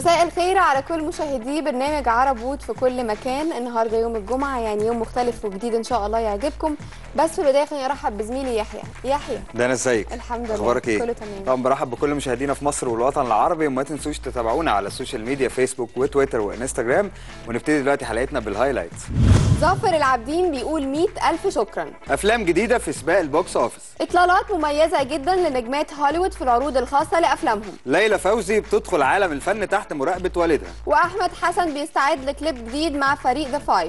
مساء الخير على كل مشاهدي برنامج عرب وود في كل مكان النهارده يوم الجمعه يعني يوم مختلف وجديد ان شاء الله يعجبكم بس في البدايه خليني ارحب بزميلي يحيى يحيى ده انا ازيك الحمد لله اخبارك ايه كله تمام طبعا برحب بكل مشاهدينا في مصر والوطن العربي وما تنسوش تتابعونا على السوشيال ميديا فيسبوك وتويتر وانستجرام ونبتدي دلوقتي حلقتنا بالهايلايتس ظافر العابدين بيقول 100000 شكرا افلام جديده في سباق البوكس اوفيس اطلالات مميزه جدا لنجمات هوليوود في العروض الخاصه لافلامهم ليلى فوزي بتدخل عالم الفن تحت مراقبه والدها واحمد حسن بيستعد لكليب جديد مع فريق ذا فايف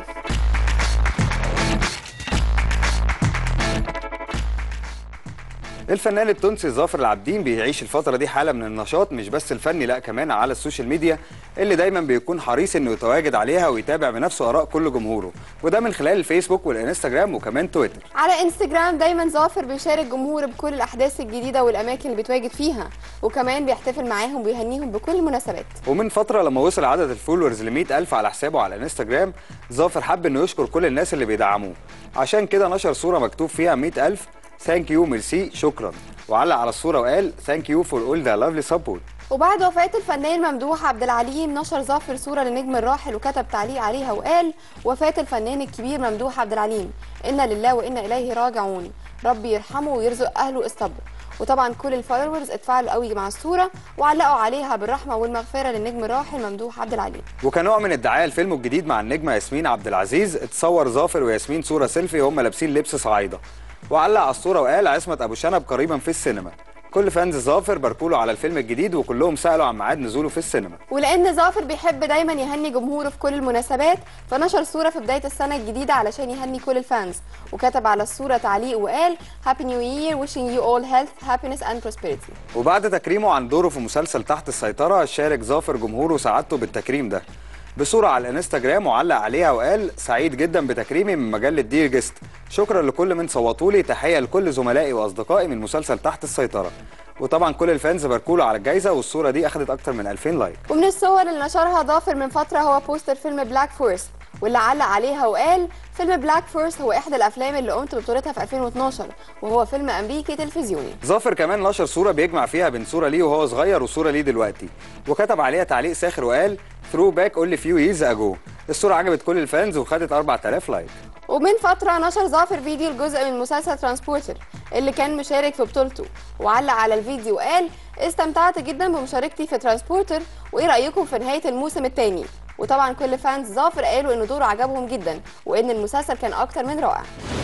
الفنان التونسي ظافر العابدين بيعيش الفترة دي حالة من النشاط مش بس الفني لا كمان على السوشيال ميديا اللي دايما بيكون حريص انه يتواجد عليها ويتابع بنفسه آراء كل جمهوره وده من خلال الفيسبوك والانستجرام وكمان تويتر على انستجرام دايما ظافر بيشارك جمهوره بكل الاحداث الجديده والاماكن اللي بيتواجد فيها وكمان بيحتفل معاهم ويهنيهم بكل المناسبات ومن فترة لما وصل عدد الفولورز ل ألف على حسابه على الانستجرام ظافر حب انه يشكر كل الناس اللي بيدعموه عشان كده نشر صورة مكتوب فيها 100000 ثانك يو ميرسي شكرا وعلق على الصورة وقال ثانك يو فور اول ذا لافلي سبورت وبعد وفاة الفنان ممدوح عبد العليم نشر ظافر صورة للنجم الراحل وكتب تعليق عليها وقال وفاة الفنان الكبير ممدوح عبد العليم إنا لله وإنا إليه راجعون ربي يرحمه ويرزق أهله الصبر وطبعا كل الفولورز اتفاعلوا قوي مع الصورة وعلقوا عليها بالرحمة والمغفرة للنجم الراحل ممدوح عبد العليم وكنوع من الدعاية لفيلمه الجديد مع النجمة ياسمين عبد العزيز اتصور ظافر وياسمين صورة سيلفي وهم لابسين لبس صعايدة وعلق على الصورة وقال عصمت أبو شنب قريبا في السينما كل فانز ظافر باركوله على الفيلم الجديد وكلهم سألوا عن ميعاد نزوله في السينما ولان ظافر بيحب دايما يهني جمهوره في كل المناسبات فنشر صوره في بدايه السنه الجديده علشان يهني كل الفانز وكتب على الصوره تعليق وقال هابي نيو يير wishing you all health happiness and prosperity وبعد تكريمه عن دوره في مسلسل تحت السيطرة شارك ظافر جمهوره سعادته بالتكريم ده بصورة على الانستجرام وعلق عليها وقال سعيد جدا بتكريمي من مجلة دير جيست شكرا لكل من صوتوا لي تحية لكل زملائي وأصدقائي من مسلسل تحت السيطرة وطبعا كل الفانز باركوا له على الجائزة والصورة دي أخدت أكتر من 2000 لايك ومن الصور اللي نشرها ظافر من فتره هو بوستر فيلم بلاك فورست واللي علق عليها وقال فيلم بلاك فورست هو احدى الافلام اللي قمت ببطولتها في 2012 وهو فيلم امريكي تلفزيوني ظافر كمان نشر صورة بيجمع فيها بين صورة ليه وهو صغير وصورة ليه دلوقتي وكتب عليها تعليق ساخر وقال ثرو باك اونلي فيو ييرز اجو الصورة عجبت كل الفانز وخدت 4000 لايك ومن فترة نشر ظافر فيديو لجزء من مسلسل ترانسبورتر اللي كان مشارك في بطولته وعلق على الفيديو وقال استمتعت جدا بمشاركتي في ترانسبورتر وايه رأيكم في نهاية الموسم الثاني وطبعا كل فانز ظافر قالوا ان دوره عجبهم جدا وان المسلسل كان اكتر من رائع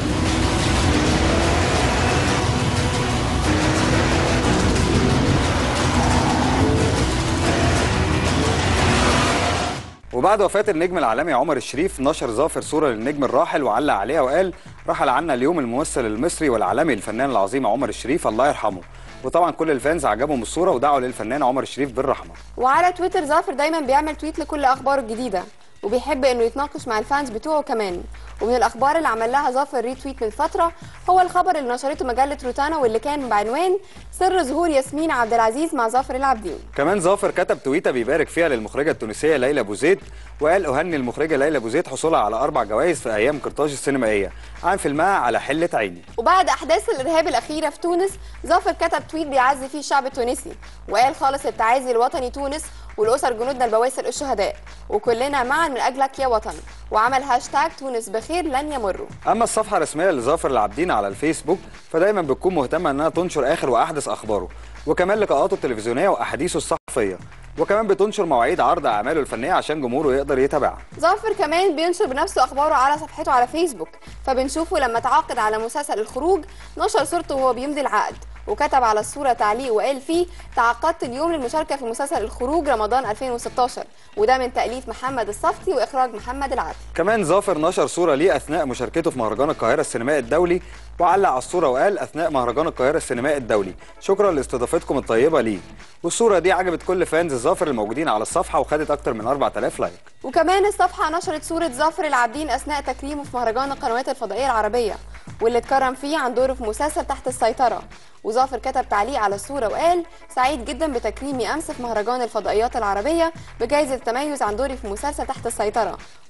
وبعد وفاة النجم العالمي عمر الشريف نشر ظافر صورة للنجم الراحل وعلق عليها وقال رحل عنا اليوم الممثل المصري والعالمي الفنان العظيم عمر الشريف الله يرحمه وطبعا كل الفانز عجبهم الصورة ودعوا للفنان عمر الشريف بالرحمة وعلى تويتر ظافر دايما بيعمل تويت لكل اخباره الجديده وبيحب انه يتناقش مع الفانز بتوعه كمان ومن الاخبار اللي عمل لها ظافر ريتويت من فتره هو الخبر اللي نشرته مجله روتانا واللي كان بعنوان سر ظهور ياسمين عبد العزيز مع ظافر العابدين كمان ظافر كتب تويته بيبارك فيها للمخرجه التونسيه ليلى ابو زيد وقال اهني المخرجه ليلى ابو زيد حصولها على اربع جوائز في ايام قرطاج السينمائيه عن فيلمها على حله عيني وبعد احداث الارهاب الاخيره في تونس ظافر كتب تويت بيعزي فيه الشعب التونسي وقال خالص التعازي الوطني تونس والاسر جنودنا البواسل الشهداء وكلنا معا من اجلك يا وطن وعمل هاشتاج تونس بخير لن يمروا اما الصفحه الرسميه لظافر العابدين على الفيسبوك فدايما بتكون مهتمه انها تنشر اخر واحدث اخباره وكمان لقاءاته التلفزيونيه واحاديثه الصحفيه وكمان بتنشر مواعيد عرض اعماله الفنيه عشان جمهوره يقدر يتابعها ظافر كمان بينشر بنفسه اخباره على صفحته على فيسبوك فبنشوفه لما تعاقد على مسلسل الخروج نشر صورته وهو بيمضي العقد وكتب على الصورة تعليق وقال فيه تعاقدت اليوم للمشاركة في مسلسل الخروج رمضان 2016 وده من تأليف محمد الصفتي وإخراج محمد العدل كمان ظافر نشر صوره ليه اثناء مشاركته في مهرجان القاهره السينمائي الدولي وعلق على الصوره وقال اثناء مهرجان القاهره السينمائي الدولي شكرا لاستضافتكم الطيبه ليه والصوره دي عجبت كل فانز ظافر الموجودين على الصفحه وخدت اكتر من 4000 لايك وكمان الصفحة نشرت صورة ظافر العابدين أثناء تكريمه في مهرجان القنوات الفضائية العربية واللي اتكرم فيه عن دوره في مسلسل تحت السيطرة وظافر كتب تعليق على الصورة وقال سعيد جدا بتكريمي أمس في مهرجان الفضائيات العربية بجائزة التميز عن دوري في مسلسل تحت السيطرة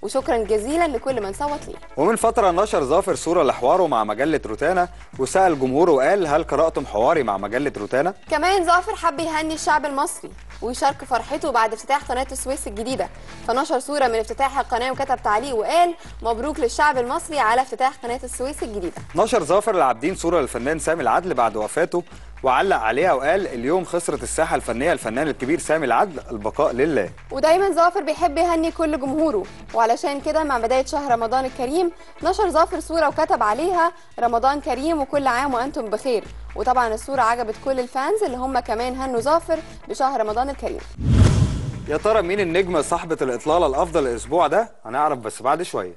وشكرا جزيلا لكل من صوت ليه ومن فترة نشر ظافر صورة لحواره مع مجلة روتانا وسأل جمهوره وقال هل قرأتم حواري مع مجلة روتانا؟ كمان ظافر حب يهني الشعب المصري ويشارك فرحته بعد افتتاح قناة السويس الجديدة فنشر صورة من افتتاح القناة وكتب تعليق وقال مبروك للشعب المصري على افتتاح قناة السويس الجديدة نشر ظافر العابدين صورة للفنان سامي العدل بعد وفاته وعلق عليها وقال اليوم خسرت الساحة الفنية الفنان الكبير سامي العدل البقاء لله ودايما ظافر بيحب يهني كل جمهوره وعلشان كده مع بداية شهر رمضان الكريم نشر ظافر صورة وكتب عليها رمضان كريم وكل عام وأنتم بخير وطبعا الصورة عجبت كل الفانز اللي هم كمان هنوا ظافر بشهر رمضان الكريم يا ترى مين النجمة صاحبة الإطلالة الأفضل الأسبوع ده؟ هنعرف بس بعد شوية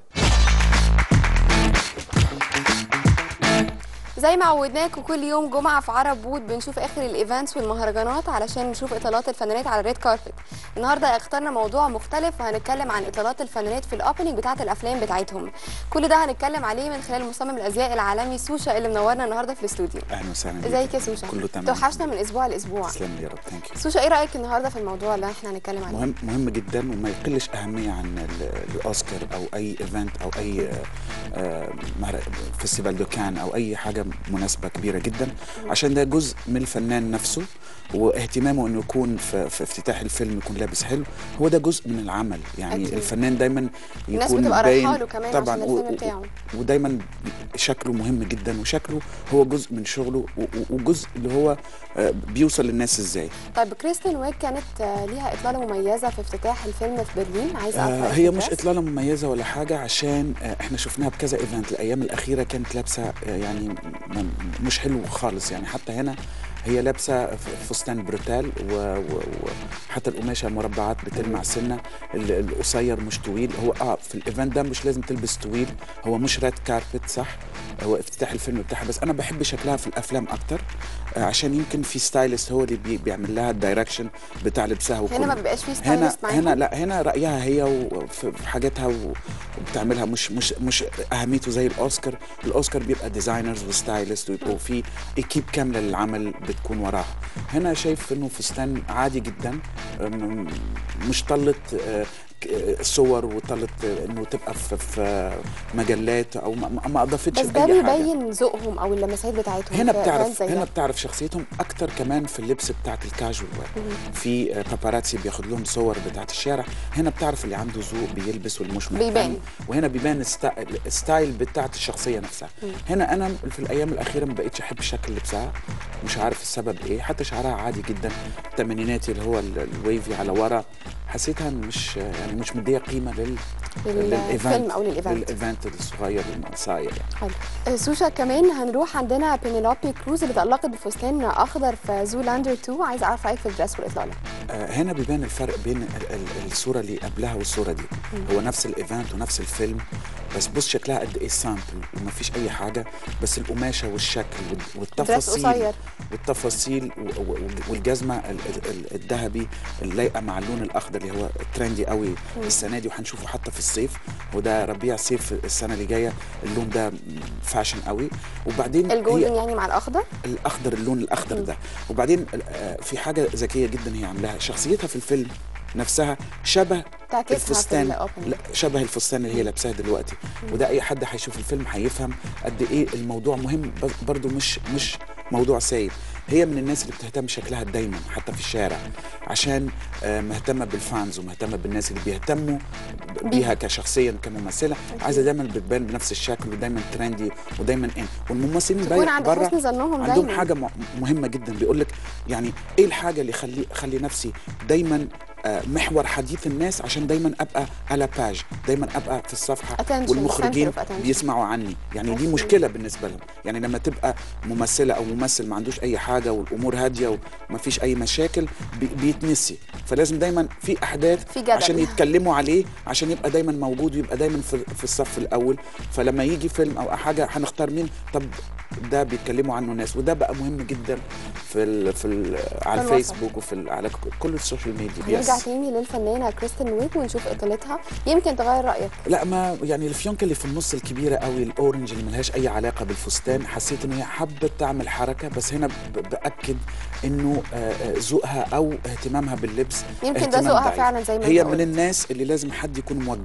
زي ما عودناكم كل يوم جمعة في عرب بود بنشوف آخر الإيفنتس والمهرجانات علشان نشوف إطلالات الفنانات على الريد كاربت النهاردة اخترنا موضوع مختلف وهنتكلم عن إطلالات الفنانات في الأوبننج بتاعة الأفلام بتاعتهم كل ده هنتكلم عليه من خلال مصمم الأزياء العالمي سوشا اللي منورنا النهاردة في الاستوديو اهلا وسهلا بيك. ازيك يا سوشا كله تمام توحشنا من أسبوع لأسبوع تسلم لي يا رب ثانك يو سوشا إيه رأيك النهاردة في الموضوع اللي احنا هنتكلم عليه مهم مهم جدا وما يقلش اهميه عن ال- الاوسكار او اي ايفنت او اي آه، آه، مهر- فيستيفال دو كان او اي حاجه مناسبه كبيره جدا عشان ده جزء من الفنان نفسه واهتمامه انه يكون في, في افتتاح الفيلم يكون لابس حلو هو ده جزء من العمل يعني أكيد. أكيد. الفنان دايما الناس يكون بتبقى باين رايحة له كمان طبعا عشان و- الفيلم و- بتاعه. ودايما بي- شكله مهم جدا وشكله هو جزء من شغله و- و- وجزء اللي هو آه، بيوصل للناس ازاي طيب كريستين ويك كانت آه، ليها إطلالة مميزة في افتتاح الفيلم في برلين عايزة أعرف آه رأيك هي في مش الدرس. اطلاله مميزه ولا حاجه عشان آه احنا شفناها بكذا ايفنت الايام الاخيره كانت لابسه آه يعني م- مش حلو خالص يعني حتى هنا هي لابسه ف- فستان بروتال و- و- وحتى القماشه مربعات بتلمع سنه ال- القصير مش طويل هو اه في الايفنت ده مش لازم تلبس طويل هو مش ريد كاربت صح هو افتتاح الفيلم بتاعها بس انا بحب شكلها في الافلام اكتر آه عشان يمكن في ستايلست هو اللي بي بيعمل لها الدايركشن بتاع لبسها وكله هنا ما بيبقاش فيه هنا ستايلست معاهم هنا لا هنا رايها هي وفي في حاجاتها و- وبتعملها مش مش مش اهميته زي الاوسكار الاوسكار بيبقى ديزاينرز وستايلست ويبقوا في اكيب كامله للعمل بتكون وراها هنا شايف انه فستان عادي جدا أم- مش طلت آه، ك- آه، صور وطلت آه، انه تبقى في, في مجلات او ما, ما- ما اضافتش بس ده باي حاجه بيبين ذوقهم او اللمسات بتاعتهم هنا في بتعرف event زي هنا ده. بتعرف شخصيتهم اكتر كمان في اللبس بتاعت الكاجوال وير في آه، باباراتسي بياخد لهم صور بتاعت الشارع هنا بتعرف اللي عنده ذوق بيلبس واللي مش مهتم بيبان. وهنا بيبان الستا- الستايل بتاعت الشخصيه نفسها هنا انا في الايام الاخيره ما بقتش احب شكل لبسها مش عارف السبب ايه حتى شعرها عادي جدا الثمانيناتي اللي هو ال- الويفي على ورا حسيتها مش يعني مش مديه قيمه لل للفيلم او للايفنت للايفنت الصغير الصغير يعني حلو آه، سوشا كمان هنروح عندنا بينيلوبي كروز اللي تألقت بفستان اخضر في زولاندر 2 عايزه اعرف رايك في الدرس والاطلاله آه، هنا بيبان الفرق بين ال- ال- الصوره اللي قبلها والصوره دي هو نفس الايفنت ونفس الفيلم بس بص شكلها قد ايه سامبل ومفيش اي حاجه بس القماشه والشكل وال- درس والتفاصيل قصير والتفاصيل و- و- والجزمه ال- ال- ال- الذهبي اللايقه مع اللون الاخضر اللي هو ترندي قوي السنه دي وهنشوفه حتى في الصيف وده ربيع صيف السنه اللي جايه اللون ده فاشن قوي وبعدين هي- الجولدن يعني مع الاخضر الاخضر اللون الاخضر ده وبعدين آه، في حاجه ذكيه جدا هي عاملاها شخصيتها في الفيلم نفسها شبه تعكسها في الفستان الأوبننج. لا شبه الفستان اللي هي لابساه دلوقتي وده اي حد هيشوف الفيلم هيفهم قد ايه الموضوع مهم بس برضو مش مش موضوع سيء هي من الناس اللي بتهتم شكلها دايما حتى في الشارع عشان آه، مهتمه بالفانز ومهتمه بالناس اللي بيهتموا بيها كشخصيا كممثله عايزه دايما بتبان بنفس الشكل ودايما ترندي ودايما ان والممثلين تكون باين عند بره حسن ظنهم عندهم دايما حاجه م- مهمه جدا بيقول لك يعني ايه الحاجه اللي خلي خلي نفسي دايما آه، محور حديث الناس عشان دايما ابقى على باج دايما ابقى في الصفحه Attention, والمخرجين center of attention. بيسمعوا عني يعني دي أوكي. مشكله بالنسبه لهم يعني لما تبقى ممثله او ممثل ما عندوش اي حاجه والامور هاديه وما فيش اي مشاكل بي- بيتنسي فلازم دايما في احداث في جدل. عشان يتكلموا عليه عشان يبقى دايما موجود ويبقى دايما في, في الصف الاول فلما يجي فيلم او حاجه هنختار مين طب ده بيتكلموا عنه ناس وده بقى مهم جدا في ال في ال على الوسط. الفيسبوك وفي ال على ك- كل السوشيال ميديا هنرجع يس تاني للفنانه كريستين ويك ونشوف اطلالتها يمكن تغير رايك لا ما يعني الفيونكه اللي في النص الكبيره قوي الاورنج اللي ملهاش اي علاقه بالفستان حسيت ان هي حبت تعمل حركه بس هنا ب- باكد انه آه، آه، ذوقها او اهتمامها باللبس يمكن ده اهتمام ذوقها ضعيف. فعلا زي ما هي انت من قلت. الناس اللي لازم حد يكون موجهها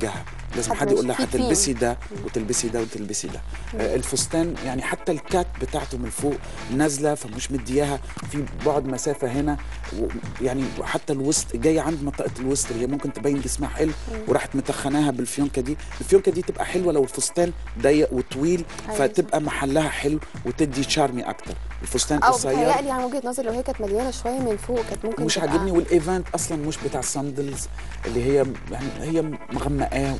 لازم حد حد يقول لها ماشي. في theme. هتلبسي ده وتلبسي ده وتلبسي ده آه الفستان يعني حتى الكات بتاعته من فوق نازله فمش مدياها في بعد مسافه هنا و- يعني حتى الوسط جايه عند منطقه الوسط اللي هي ممكن تبين جسمها حلو وراحت متخناها بالفيونكه دي الفيونكه دي تبقى حلوه لو الفستان ضيق وطويل أيوة فتبقى محلها حلو وتدي شارمي اكتر الفستان او قصير بتهيألي عن وجهه نظري لو هي كانت مليانه شويه من فوق كانت ممكن مش تبقى- عاجبني والايفنت اصلا مش بتاع ساندلز اللي هي يعني هي مغمقاه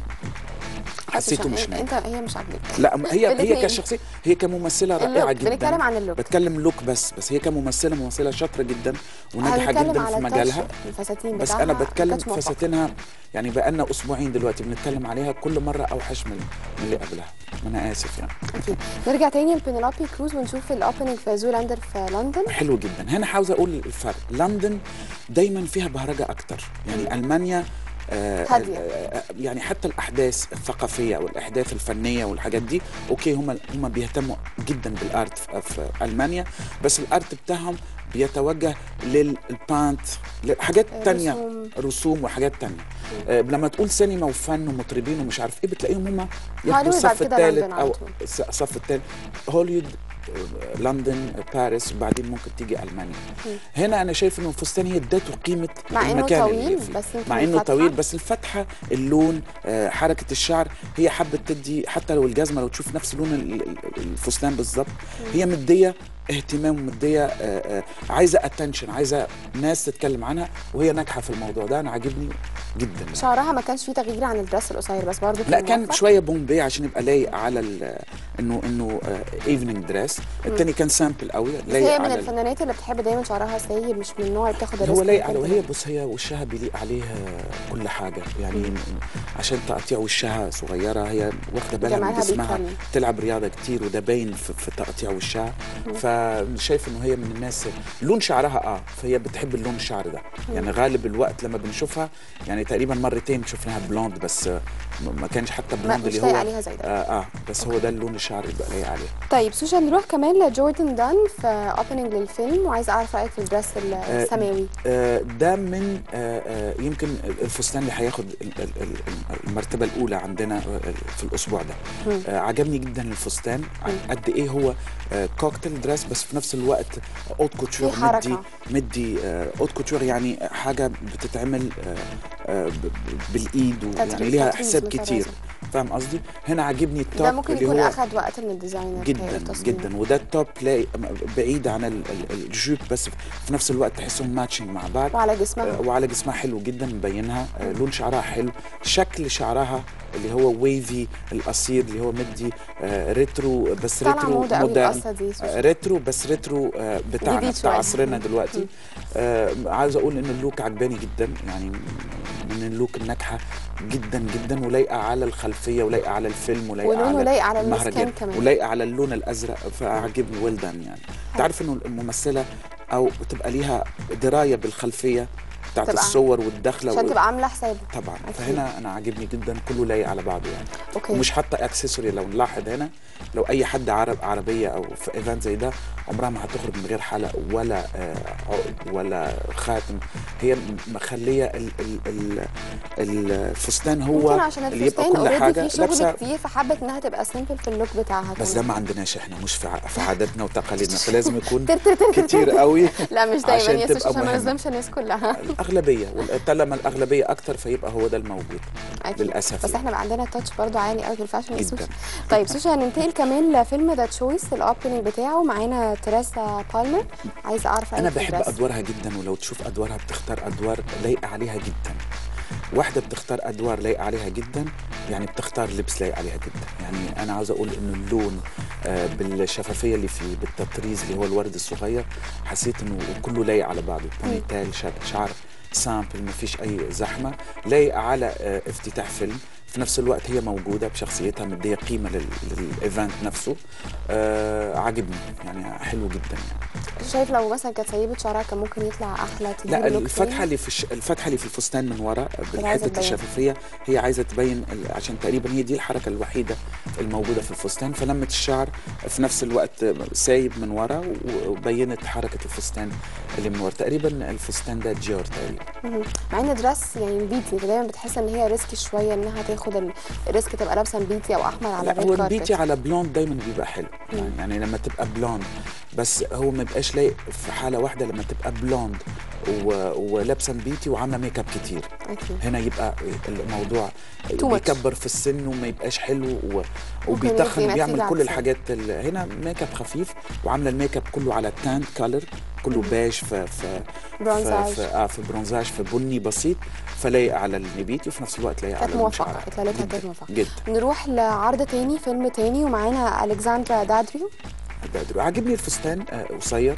حسيته مش انت, ناجح انت هي مش عاجبك لا م- هي هي الاتنين. كشخصيه هي كممثله اللوك، رائعه جدا بنتكلم عن اللوك. بتكلم لوك بس بس هي كممثله ممثله شاطره جدا وناجحه هنتكلم جدا على في مجالها التاتش الفساتين بس بتاعها انا ما بتكلم كانتش موفقة. فساتينها يعني بقالنا اسبوعين دلوقتي بنتكلم عليها كل مره اوحش من من اللي قبلها انا اسف يعني أكيد. نرجع تاني لبينيلوبي كروز ونشوف الاوبننج في زولاندر في لندن حلو جدا هنا عاوز اقول الفرق لندن دايما فيها بهرجه اكتر يعني المانيا آه هادية. آه يعني حتى الاحداث الثقافيه او الاحداث الفنيه والحاجات دي اوكي هم هم بيهتموا جدا بالارت في, في المانيا بس الارت بتاعهم بيتوجه للبانت لحاجات تانية رسوم. رسوم وحاجات تانية آه لما تقول سينما وفن ومطربين ومش عارف ايه بتلاقيهم هم ياخدوا هوليوود بعد الصف كده الثالث لندن على او طول. الص- الصف الثالث هوليوود آه، لندن آه، باريس وبعدين ممكن تيجي المانيا هنا انا شايف انه الفستان هي ادته قيمه مع إنه المكان اللي طويل، فيه. بس يمكن مع انه الفتحة. طويل بس الفتحه اللون آه، حركه الشعر هي حبت تدي حتى لو الجزمه لو تشوف نفس لون ال- ال- الفستان بالظبط هي مديه اهتمام ومديه آه، آه، عايزه اتنشن عايزه ناس تتكلم عنها وهي ناجحه في الموضوع ده انا عاجبني جدا يعني. شعرها ما كانش فيه تغيير عن الدرس القصير بس برضه لا كان موفق. شويه بومبي عشان يبقى لايق على ال- انه انه ايفنينج دريس التاني كان سامبل قوي بس لايق هي من على ال- الفنانات اللي بتحب دايما شعرها سايب مش من النوع اللي بتاخد هو الريسك لايق على جداً. وهي بص هي وشها بيليق عليها كل حاجه يعني عشان تقطيع وشها صغيره هي واخده بالها من جمالها جسمها بيتكلم. تلعب رياضه كتير وده باين في, في تقطيع وشها فشايف انه هي من الناس لون شعرها اه فهي بتحب اللون الشعر ده يعني غالب الوقت لما بنشوفها يعني تقريبا مرتين شفناها بلوند بس آه، ما كانش حتى ما- بلوند مش اللي لايق هو عليها زي ده. آه, اه بس هو ده اللون الشعر اللي بقى لايق عليه طيب سوشيال نروح كمان لجوردن دان في اوبننج للفيلم وعايزه اعرف رايك في الدرس السماوي آه، ده من آه، آه، يمكن الفستان اللي هياخد ال- ال- ال- المرتبه الاولى عندنا آه، في الاسبوع ده آه، عجبني جدا الفستان ع- قد ايه هو آه، كوكتيل دريس بس في نفس الوقت اوت كوتشور في حركة. مدي مدي آه، اوت كوتشور يعني حاجه بتتعمل آه، آه، ب- ب- بالايد ويعني تطريز- ليها تطريز حساب مثلا. كتير فاهم قصدي هنا عاجبني التوب ده ممكن اللي يكون هو اخد وقت من الديزاينر جدا في التصميم. جدا وده التوب لاقي بعيد عن ال- ال- الجوب بس في نفس الوقت تحسهم ماتشنج مع بعض وعلى جسمها آه، وعلى جسمها حلو جدا مبينها آه، لون شعرها حلو شكل شعرها اللي هو ويفي القصير اللي هو مدي آه، ريترو بس طالعه ريترو موضه قوي مودرن القصه دي آه، سوشيال. ريترو بس ريترو آه، بتاعنا جديد بتاع شوية. عصرنا مم. دلوقتي آه عايز اقول ان اللوك عجباني جدا يعني من اللوك الناجحه جدا جدا ولايقه على الخلفيه ولايقه على الفيلم ولايقه ولونه على لايق على المهرجان المسكن كمان. ولايقه على اللون الازرق فعجبني ويل دان يعني تعرف انه الممثله او تبقى ليها درايه بالخلفيه بتاعت تبقى- الصور والدخله عشان وال- تبقى عامله حساب طبعا أكيد. فهنا انا عاجبني جدا كله لايق على بعضه يعني اوكي ومش حاطه اكسسوري لو نلاحظ هنا لو اي حد عرب عربيه او في ايفنت زي ده عمرها ما هتخرج من غير حلق ولا آه، عقد ولا خاتم هي م- مخليه ال ال ال الفستان هو ممكن عشان اللي يبقى الفستان كل اوريدي حاجه فيه شغل لابسه كتير فحبت انها تبقى سيمبل في اللوك بتاعها بس ده كمان. ما عندناش احنا مش في ع- في عاداتنا وتقاليدنا فلازم يكون تر تر تر تر كتير تر. قوي لا مش دايما عشان يا تبقى سوشيال عشان ما مهمة. نظلمش الناس كلها الاغلبيه وطالما الاغلبيه اكتر فيبقى هو ده الموجود أكيد. للأسف بس يعني. احنا بقى عندنا تاتش برضو عالي قوي في الفاشن يا جداً. سوشي طيب سوشي هننتقل كمان لفيلم ذا تشويس الاوبننج بتاعه معانا تريسا بالمر عايزه اعرف انا رأيك في بحب الدرس. ادوارها جدا ولو تشوف ادوارها بتختار ادوار لايقه عليها جدا واحده بتختار ادوار لايقه عليها جدا يعني بتختار لبس لايق عليها جدا يعني انا عاوز اقول انه اللون آه، بالشفافيه اللي فيه بالتطريز اللي هو الورد الصغير حسيت انه كله لايق على بعضه بوني تيل شعر, شعر سامبل ما فيش اي زحمه لايقه على آه، افتتاح فيلم في نفس الوقت هي موجوده بشخصيتها مديه قيمه لل- للايفنت نفسه آه عاجبني يعني حلو جدا يعني شايف لو مثلا كانت سيبت شعرها كان ممكن يطلع احلى تديله لا لوك الفتحه تاني؟ اللي في الش... الفتحه اللي في الفستان من ورا بالحته تبين. الشفافيه هي عايزه تبين ال- عشان تقريبا هي دي الحركه الوحيده الموجوده في الفستان فلمت الشعر في نفس الوقت سايب من ورا و- وبينت حركه الفستان اللي من ورا تقريبا الفستان ده جيور تقريبا مهم. مع ان درس يعني بيتي فدايما بتحس ان هي ريسك شويه انها تاخد ال- الريسك تبقى لابسه بيتي او احمر على لا الريد هو كاربت. البيتي على بلوند دايما بيبقى حلو يعني, مم. يعني لما تبقى بلوند بس هو ما يبقاش لايق في حاله واحده لما تبقى بلوند و... ولابسه بيتي وعامله ميك اب كتير اكيد هنا يبقى الموضوع Too much. بيكبر في السن وما يبقاش حلو و... يدي وبيتخن نتيجة وبيعمل كل عكسية. الحاجات ال... هنا ميك اب خفيف وعامله الميك اب كله على تاند كولر كله بيج في في برونزاج. في, في, آه في برونزاج في بني بسيط فلايق على النبيتي وفي نفس الوقت لايق كانت على موفقة، الشعر. اتلالتها جداً، كانت موفقة. جدا نروح لعرض تاني فيلم تاني ومعانا الكسندرا دادريو بدر عاجبني الفستان آه، قصير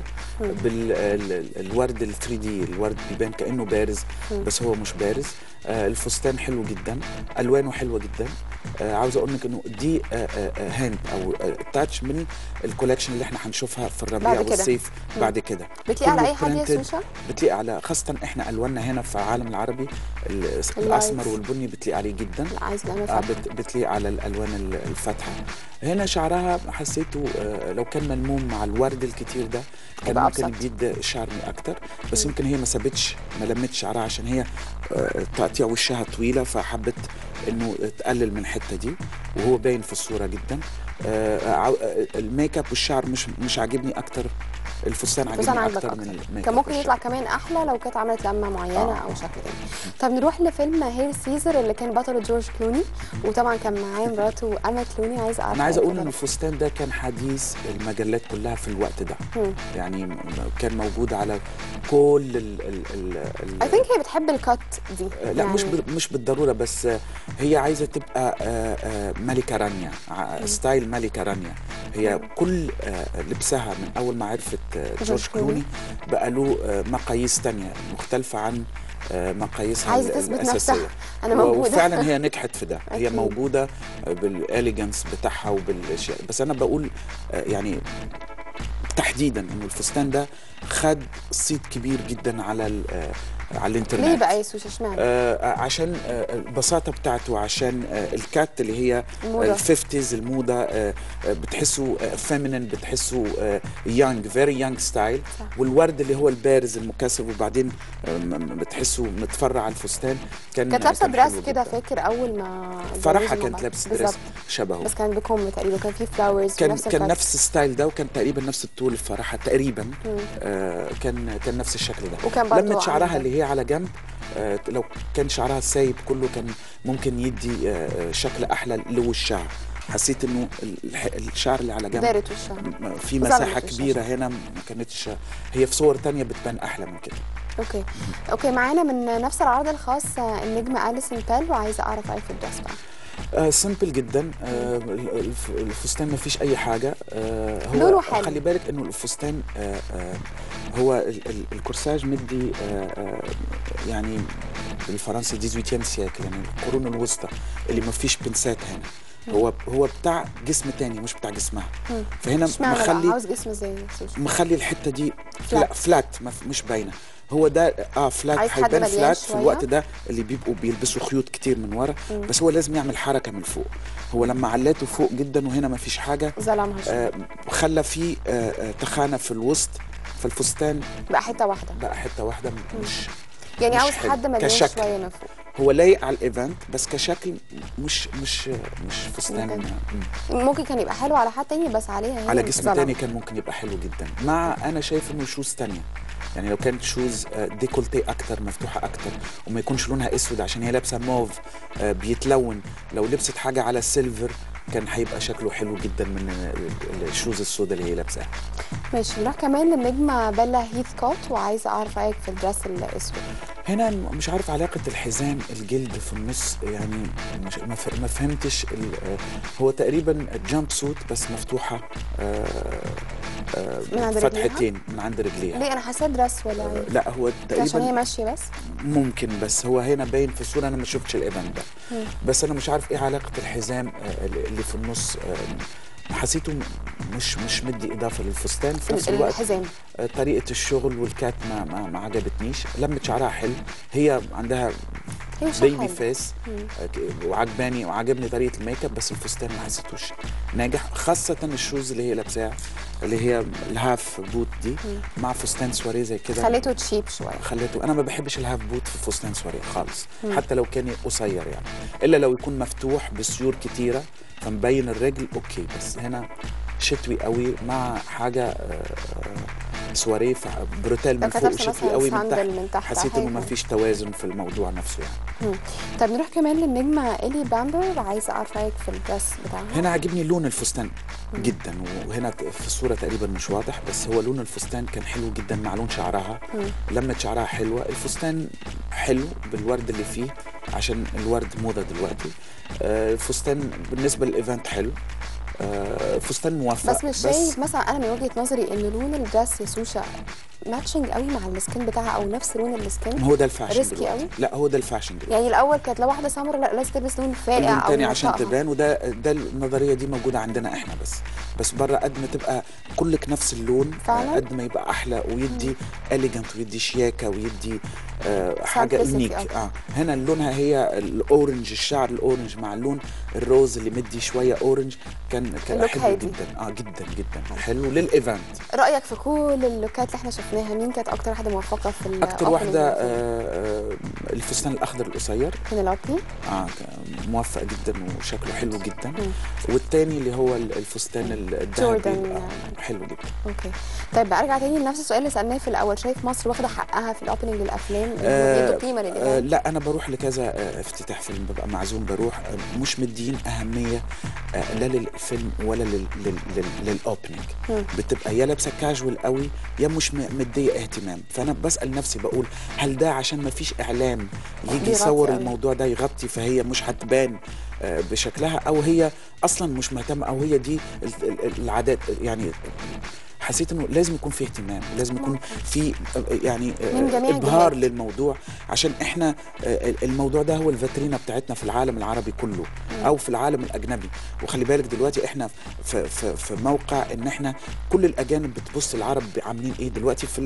بالورد ال 3 دي الورد بيبان كانه بارز بس هو مش بارز آه، الفستان حلو جدا الوانه حلوه جدا آه، عاوز اقول لك انه دي هاند او تاتش من الكولكشن اللي احنا هنشوفها في الربيع بعد كده. والصيف بعد كده بتليق على كله اي حد يا printed. سوشا بتليق على خاصه احنا الواننا هنا في العالم العربي ال- الاسمر والبني بتليق عليه جدا لا عايز الامانه آه فاتحة. بت بتليق على الالوان ال- الفاتحه هنا شعرها حسيته آه لو كان ملموم مع الورد الكتير ده كان هيبقى ممكن أبسط. يديد شعري اكتر بس يمكن هي ما سابتش ما لمتش شعرها عشان هي آه تقطيع وشها طويله فحبت انه تقلل من الحته دي وهو باين في الصوره جدا آه عاو- آه، الميك اب والشعر مش مش عاجبني اكتر الفستان فستان عاجبني عاجبك اكتر اكتر من الميك كان اب ممكن يطلع والشعر. كمان احلى لو كانت عملت لمه معينه آه. او شكل تاني طب نروح لفيلم هير سيزر اللي كان بطله جورج كلوني وطبعا كان معاه مراته اما كلوني عايزه اعرف انا عايز اقول رأيك ان كده. الفستان ده كان حديث المجلات كلها في الوقت ده مم. يعني م- كان موجود على كل ال ال ال ال اي ثينك هي بتحب الكات دي آه، لا مش بال- مش بالضروره بس آه، هي عايزه تبقى آه، آه، ملكه رانيا ع- ستايل ملكه رانيا هي كل آه، لبسها من اول ما عرفت آه، جورج جورج كلوني. كلوني بقى له آه، مقاييس تانية مختلفه عن آه، مقاييسها عايزة ال- تثبت الاساسيه نفسها. أنا و- موجودة. وفعلا هي نجحت في ده هي أكيد. موجوده بالاليجنس بتاعها وبالاشياء بس انا بقول آه، يعني تحديدا انه الفستان ده خد صيت كبير جدا على ال- آه، على الانترنت ليه بقى يا سوشا اشمعنى آه عشان آه البساطه بتاعته عشان آه الكات اللي هي الموضة. الفيفتيز الموضه آه آه بتحسه فيمينين بتحسه يانج فيري يانج ستايل صح. والورد اللي هو البارز المكثف وبعدين آه م- م- بتحسه متفرع على الفستان كان كانت لابسه كان دريس حلو كده جداً. فاكر اول ما فرحها اتجوزوا مع كانت بعض. لابسه بالظبط. دريس شبهه بس كان بكم تقريبا كان فيه فلاورز كان ونفس كان الكات. نفس الستايل ده وكان تقريبا نفس الطول في فرحها تقريبا آه كان كان نفس الشكل ده وكان برضو لمت شعرها عندها- اللي هي على جنب آه لو كان شعرها سايب كله كان ممكن يدي آه شكل احلى لوشها حسيت انه الح- الشعر اللي على جنب دارت وشها م- في ظلمت مساحه وشها. كبيره هنا ما كانتش هي في صور تانية بتبان احلى من كده اوكي اوكي معانا من نفس العرض الخاص آه، النجمه اليسون بيل وعايزه اعرف رايك في الدرس بقى آه سمبل جدا آه الف- الفستان ما فيش اي حاجه آه هو لونه حلو. خلي بالك انه الفستان آه آه هو ال- ال- الكورساج مدي آه آه يعني بالفرنسي 18 سياكل يعني القرون الوسطى اللي ما فيش بنسات هنا هو هو بتاع جسم تاني مش بتاع جسمها فهنا اشمعنى بقى مخلي عاوز جسم زي سوشا مخلي الحته دي فلات. لا فلات ما ف- مش باينه هو ده اه فلات عايز حد هيبان مليان فلات في شوية. الوقت ده اللي بيبقوا بيلبسوا خيوط كتير من ورا بس هو لازم يعمل حركه من فوق هو لما علاته فوق جدا وهنا ما فيش حاجه ظلمها شويه آه خلى فيه آه آه تخانه في الوسط فالفستان بقى حته واحده بقى حته واحده مش يعني مش عاوز حلو. حد مليان كشكل. شويه من فوق هو لايق على الايفنت بس كشكل مش مش مش فستان ممكن. مم. ممكن كان يبقى حلو على حد تاني بس عليها هي على جسم ظلم. تاني كان ممكن يبقى حلو جدا مع انا شايف انه شوز تانية يعني لو كانت شوز آه، ديكولتي اكتر مفتوحه اكتر وما يكونش لونها اسود عشان هي لابسه موف آه، بيتلون لو لبست حاجه على سيلفر كان هيبقى شكله حلو جدا من ال- ال- الشوز السوداء اللي هي لابساها ماشي نروح كمان للنجمه بيلا هيث كوت وعايزه اعرف رايك في الدرس الاسود هنا مش عارف علاقة الحزام الجلد في النص يعني مش ما ف- ما فهمتش ال- آه، هو تقريبا جامب سوت بس مفتوحة آه، آه، من عند رجليها؟ فتحتين من عند رجليها ليه انا حاساه درس ولا آه، ايه لا هو عشان هي تقريبا ماشيه بس ممكن بس هو هنا باين في الصورة أنا ما شفتش الإيفنت ده بس أنا مش عارف إيه علاقة الحزام آه، اللي في النص آه، حسيته م- مش مش مدي اضافه للفستان في نفس الوقت الحزام آه، طريقه الشغل والكات ما ما, ما عجبتنيش لمة شعرها حلو هي عندها هي وشها بيبي حلو. فيس آه، ك- وعجباني وعجبني طريقه الميك اب بس الفستان ما حسيتوش ناجح خاصه الشوز اللي هي لابساها اللي هي الهاف بوت دي مع فستان سواريه زي كده خليته تشيب شويه خليته انا ما بحبش الهاف بوت في فستان سواريه خالص حتى لو كان قصير يعني الا لو يكون مفتوح بسيور كتيره فمبين الرجل اوكي بس هنا شتوي قوي مع حاجه آه، آه، سواريه ف- بروتال لو من فوق كتبت وشتوي مثلا قوي من ساندل تحت من تحت حسيت انه حاجة. ما فيش توازن في الموضوع نفسه يعني مم. طب نروح كمان للنجمه الي بامبر عايزه اعرف رايك في الدرس بتاعها هنا عجبني لون الفستان جدا وهنا ت- في الصوره تقريبا مش واضح بس هو لون الفستان كان حلو جدا مع لون شعرها لمة شعرها حلوه الفستان حلو بالورد اللي فيه عشان الورد موضه دلوقتي آه، الفستان بالنسبه للايفنت حلو آه، فستان موفق بس مش شايف مثلا انا من وجهه نظري ان لون الدرس يا سوشا ماتشنج قوي مع السكين بتاعها او نفس لون السكين هو ده الفاشن ريسكي دلوقتي قوي؟ لا هو ده الفاشن دلوقتي يعني الاول كانت لو واحده سمر لا لازم تلبس لون فاقع اللون او تاني عشان ينطقها. تبان وده ده النظريه دي موجوده عندنا احنا بس بس بره قد ما تبقى كلك نفس اللون فعلاً؟ آه، قد ما يبقى احلى ويدي اليجنت ويدي شياكه ويدي آه حاجه Simplicity انيك أكتر. اه هنا لونها هي الاورنج الشعر الاورنج مع اللون الروز اللي مدي شويه اورنج كان كان اللوك حلو هادي. جدا اه جدا جدا حلو للايفنت رايك في كل اللوكات اللي احنا شفناها مين كانت اكتر واحده موفقه في ال اكتر opening واحده اللي آه آه الفستان الاخضر القصير بينيلوبي اه كان موفق جدا وشكله حلو جدا والتاني اللي هو ال- الفستان ال- الذهبي جوردن. آه حلو جدا اوكي طيب ارجع تاني لنفس السؤال اللي سالناه في الاول شايف مصر واخده حقها في الاوبننج للافلام اللي آه، هو بيدوا قيمه آه للايفنت لا انا بروح لكذا آه افتتاح فيلم ببقى معزوم بروح آه مش مدين اهميه آه لا للفيلم ولا لل لل لل للاوبننج بتبقى يا لابسه كاجوال قوي يا مش م- مديه اهتمام فانا بسال نفسي بقول هل ده عشان ما فيش اعلام يجي بيغطي يصور أوي. الموضوع ده يغطي فهي مش هتبان آه بشكلها او هي اصلا مش مهتمه او هي دي ال- ال- العادات يعني حسيت انه لازم يكون في اهتمام لازم يكون في آه، يعني آه، من جميع ابهار الجهات. للموضوع عشان احنا آه، الموضوع ده هو الفاترينا بتاعتنا في العالم العربي كله او في العالم الاجنبي وخلي بالك دلوقتي احنا في في في موقع ان احنا كل الاجانب بتبص العرب عاملين ايه دلوقتي في ال-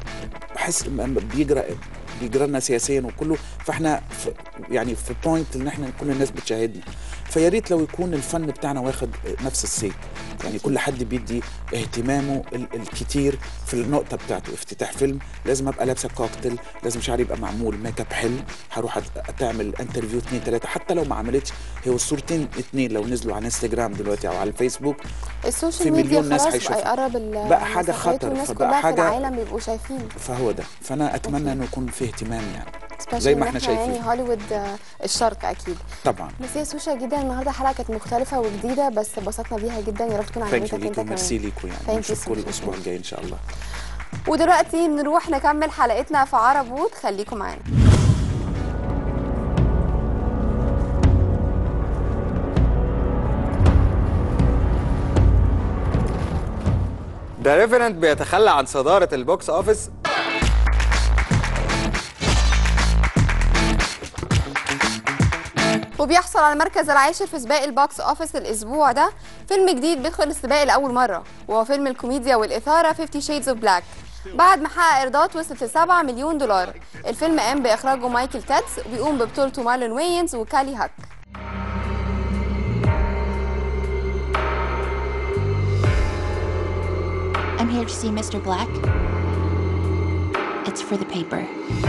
بحس م- م- بيجرى بيجرى لنا سياسيا وكله فاحنا في يعني في بوينت ان احنا كل الناس بتشاهدنا فيا ريت لو يكون الفن بتاعنا واخد نفس السيت يعني كل حد بيدي اهتمامه ال- الكتير في النقطه بتاعته افتتاح فيلم لازم ابقى لابسه كوكتيل لازم شعري يبقى معمول ميك اب حلو هروح أت- تعمل انترفيو اتنين تلاته حتى لو ما عملتش هي الصورتين اتنين لو نزلوا على انستجرام دلوقتي او على الفيسبوك في السوشيال ميديا مليون ناس خلاص بقى هيشوفوا. يقرب ال- بقى حاجة المسافات خطر، والناس فبقى كلها في حاجة- العالم بيبقوا شايفين فهو ده فانا اتمنى انه يكون في اهتمام يعني Especially زي ما إن احنا يعني شايفين هوليوود آه، الشرق اكيد طبعا بس هي سوشا جدا النهارده حلقه كانت مختلفه وجديده بس اتبسطنا بيها جدا يا رب تكون ثانك عجبتك يو انت ليكم كمان ميرسي ليكم يعني Thank you نشوفكم so much. الاسبوع الجاي ان شاء الله ودلوقتي نروح نكمل حلقتنا في عربوت خليكم معانا ذا ريفرنت بيتخلى عن صدارة البوكس اوفيس وبيحصل على المركز العاشر في سباق البوكس اوفيس الاسبوع ده فيلم جديد بيدخل السباق لاول مره وهو فيلم الكوميديا والاثاره 50 شيدز اوف بلاك بعد ما حقق ايرادات وصلت ل 7 مليون دولار الفيلم قام باخراجه مايكل كاتس وبيقوم ببطولته مارلون وينز وكالي هاك I'm here to see Mr. Black. It's for the paper.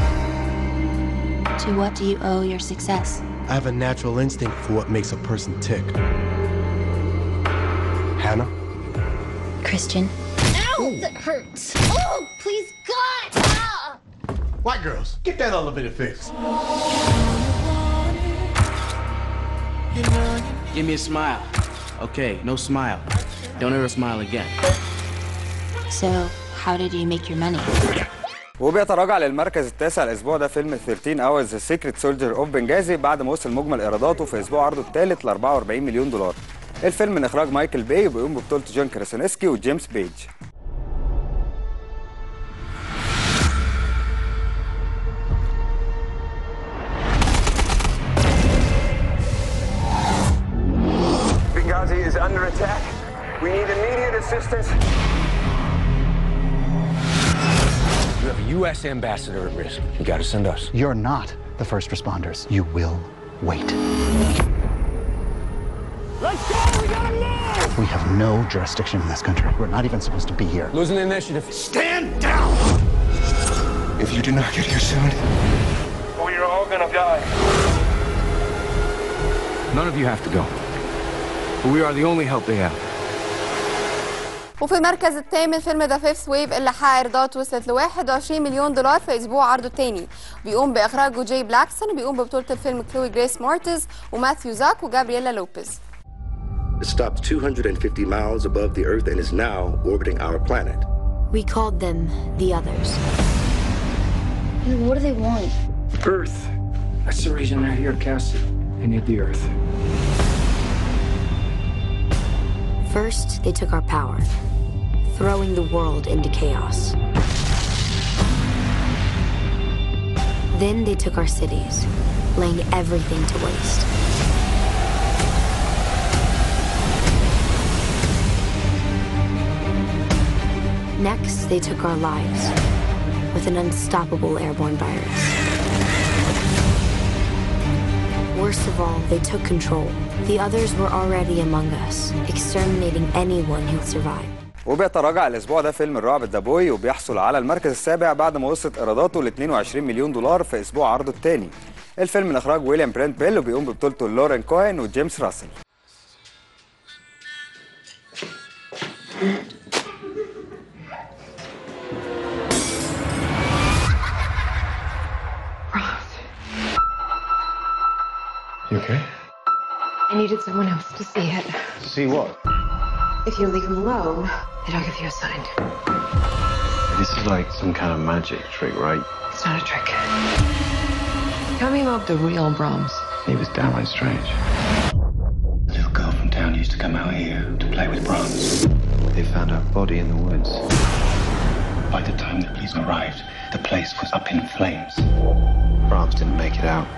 To what do you owe your success? I have a natural instinct for what makes a person tick. Hannah? Christian. Ow! That hurts. Oh, please, God! Ah! White girls, get that elevator fixed. Give me a smile. Okay, no smile. Don't ever smile again. So, how did you make your money? وبيتراجع للمركز التاسع الاسبوع ده فيلم 13 اورز سيكريت سولجر اوف بنجازي بعد ما وصل مجمل ايراداته في اسبوع عرضه الثالث ل 44 مليون دولار. الفيلم من اخراج مايكل باي وبيقوم ببطوله جون كراسونسكي وجيمس بيج. Benghazi is under attack. We need immediate assistance. You have a U.S. ambassador at risk. You gotta send us. You're not the first responders. You will wait. Let's go! We gotta move! We have no jurisdiction in this country. We're not even supposed to be here. Losing the initiative. Stand down! If you do not get here soon, We are all gonna die. none of you have to go. But we are the only help they have. وفي المركز الثامن فيلم ذا فيفث ويف اللي حقق ايرادات وصلت ل 21 مليون دولار في اسبوع عرضه الثاني بيقوم باخراجه جاي بلاكسون وبيقوم ببطوله الفيلم كلوي جريس مارتز وماثيو زاك وجابرييلا لوبيز It stopped 250 miles above the Earth and is now orbiting our planet. We called them the others. What do they want? Earth. That's the reason they're here, Cassie. They need the Earth. First, they took our power, throwing the world into chaos. Then they took our cities, laying everything to waste. Next, they took our lives with an unstoppable airborne virus. Worst of all, they took control. The others were already among us, exterminating anyone who survived. وبيتراجع الاسبوع ده فيلم الرعب ذا بوي وبيحصل على المركز السابع بعد ما وصلت ايراداته ل 22 مليون دولار في اسبوع عرضه الثاني الفيلم من اخراج ويليام برينت بيل وبيقوم ببطولته لورين كوين وجيمس راسل You okay? I needed someone else to see it. See what? If you leave him alone, then I'll give you a sign. This is like some kind of magic trick, right? It's not a trick. Tell me about the real Brahms. He was downright strange. A little girl from town used to come out here to play with Brahms. They found her body in the woods. By the time the police arrived, the place was up in flames. Brahms didn't make it out.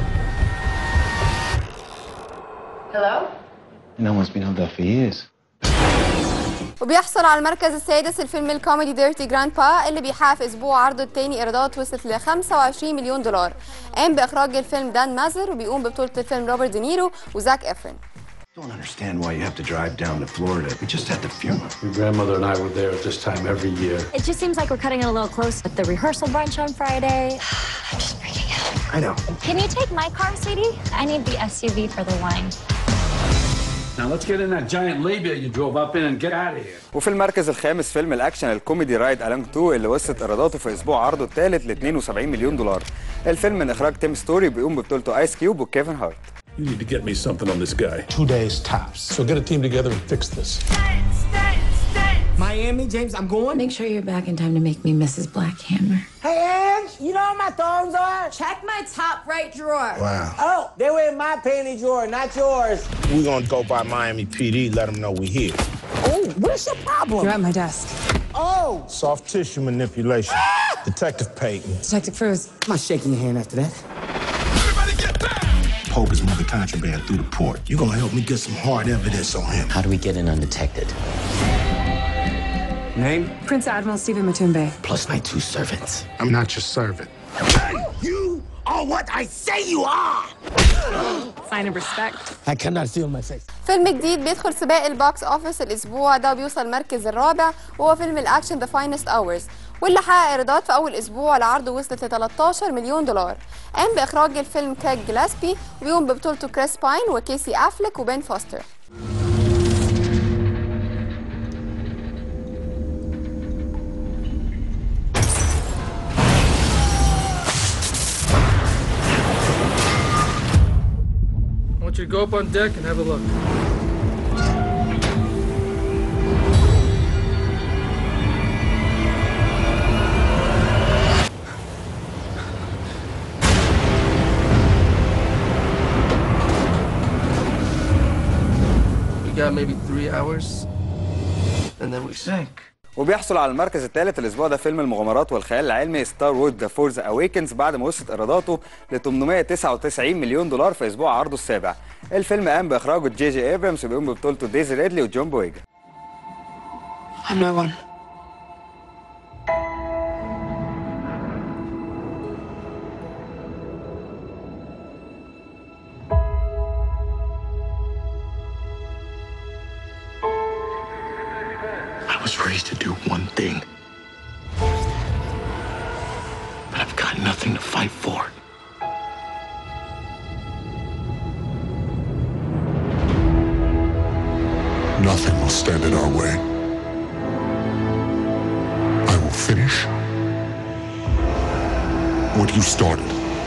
Hello? No one's been out there for years. وبيحصل على المركز السادس الفيلم الكوميدي ديرتي جراند با اللي بيحقق في اسبوع عرضه الثاني ايرادات وصلت ل 25 مليون دولار قام باخراج الفيلم دان مازر وبيقوم ببطوله الفيلم روبرت دينيرو وزاك افرين don't understand why you have to drive down to Florida. We just had the funeral. Your grandmother and I were there at this time every year. It just seems like we're cutting it a little close with the rehearsal brunch on Friday. I know. Can you take my car, sweetie? I need the SUV for the wine. Now let's get in that giant labia you drove up in and get out of here. وفي المركز الخامس فيلم الاكشن الكوميدي رايد الانج 2 اللي وصلت ايراداته في اسبوع عرضه الثالث ل 72 مليون دولار الفيلم من اخراج تيم ستوري بيقوم ببطولته ايس كيوب وكيفن هارت You need to get me something on this guy. Two days tops. So get a team together and fix this. Miami, James, I'm going. Make sure you're back in time to make me Mrs. Blackhammer. Hey, Ange, you know where my thongs are? Check my top right drawer. Wow. Oh, they were in my panty drawer, not yours. We're gonna go by Miami PD, let them know we're here. Oh, what's your problem? You're at my desk. Oh, Soft tissue manipulation. Detective Peyton. Detective Cruz. I'm not shaking your hand after that. Pope is moving contraband through the port. You gonna help me get some hard evidence on him? How do we get in undetected? Name? Prince Admiral Stephen Matumbe. Plus my two servants. I'm not your servant. You are what I say you are. Sign of respect. I cannot feel my face. فيلم جديد بيدخل سباق البوكس اوفيس الاسبوع ده وبيوصل المركز الرابع وهو فيلم الاكشن ذا فاينست اورز واللي حقق ايرادات في اول اسبوع لعرضه وصلت ل 13 مليون دولار قام باخراج الفيلم كراج جلاسبي وبيقوم ببطولته كريس باين وكيسي افلك وبين فوستر I want you to go up on deck and have a look. We got maybe three hours, and then we sink. وبيحصل على المركز الثالث الاسبوع ده فيلم المغامرات والخيال العلمي ستار وورد ذا فورز اويكنز بعد ما وصلت ايراداته ل 899 مليون دولار في اسبوع عرضه السابع الفيلم قام باخراجه جي جي ابرامز وبيقوم ببطولته ديزي ريدلي وجون بويجا I'm no one. I was raised to do one thing. But I've got nothing to fight for. Nothing will stand in our way. I will finish what you started.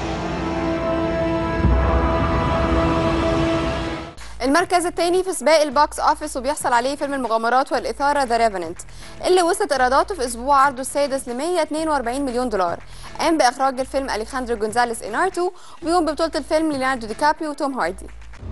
المركز الثاني في سباق البوكس اوفيس وبيحصل عليه فيلم المغامرات والاثاره ذا ريفننت اللي وصلت ايراداته في اسبوع عرضه السادس ل 142 مليون دولار قام باخراج الفيلم اليخاندرو جونزاليس انارتو وبيقوم ببطوله الفيلم ليوناردو دي كابريو وتوم هاردي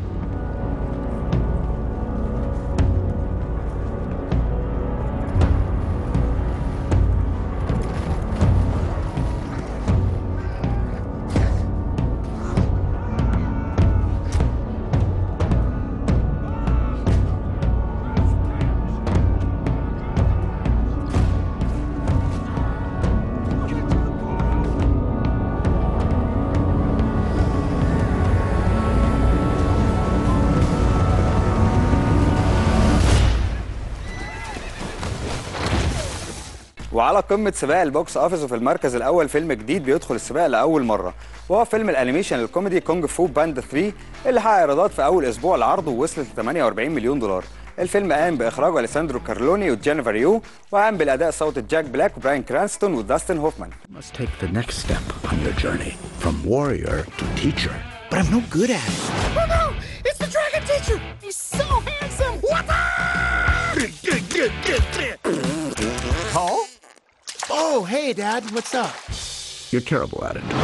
وعلى قمة سباق البوكس اوفيس وفي المركز الأول فيلم جديد بيدخل السباق لأول مرة وهو فيلم الأنيميشن الكوميدي كونج فو باند 3 اللي حقق إيرادات في أول أسبوع لعرضه ووصلت ل 48 مليون دولار الفيلم قام بإخراج أليساندرو كارلوني وجينيفر يو وقام بالأداء صوت جاك بلاك وبراين كرانستون وداستن هوفمان must take the next step on your journey from warrior to teacher. But I'm no good at it. Oh no! It's the dragon teacher! He's so handsome! What Paul? Oh, hey, Dad. What's up? You're terrible at it.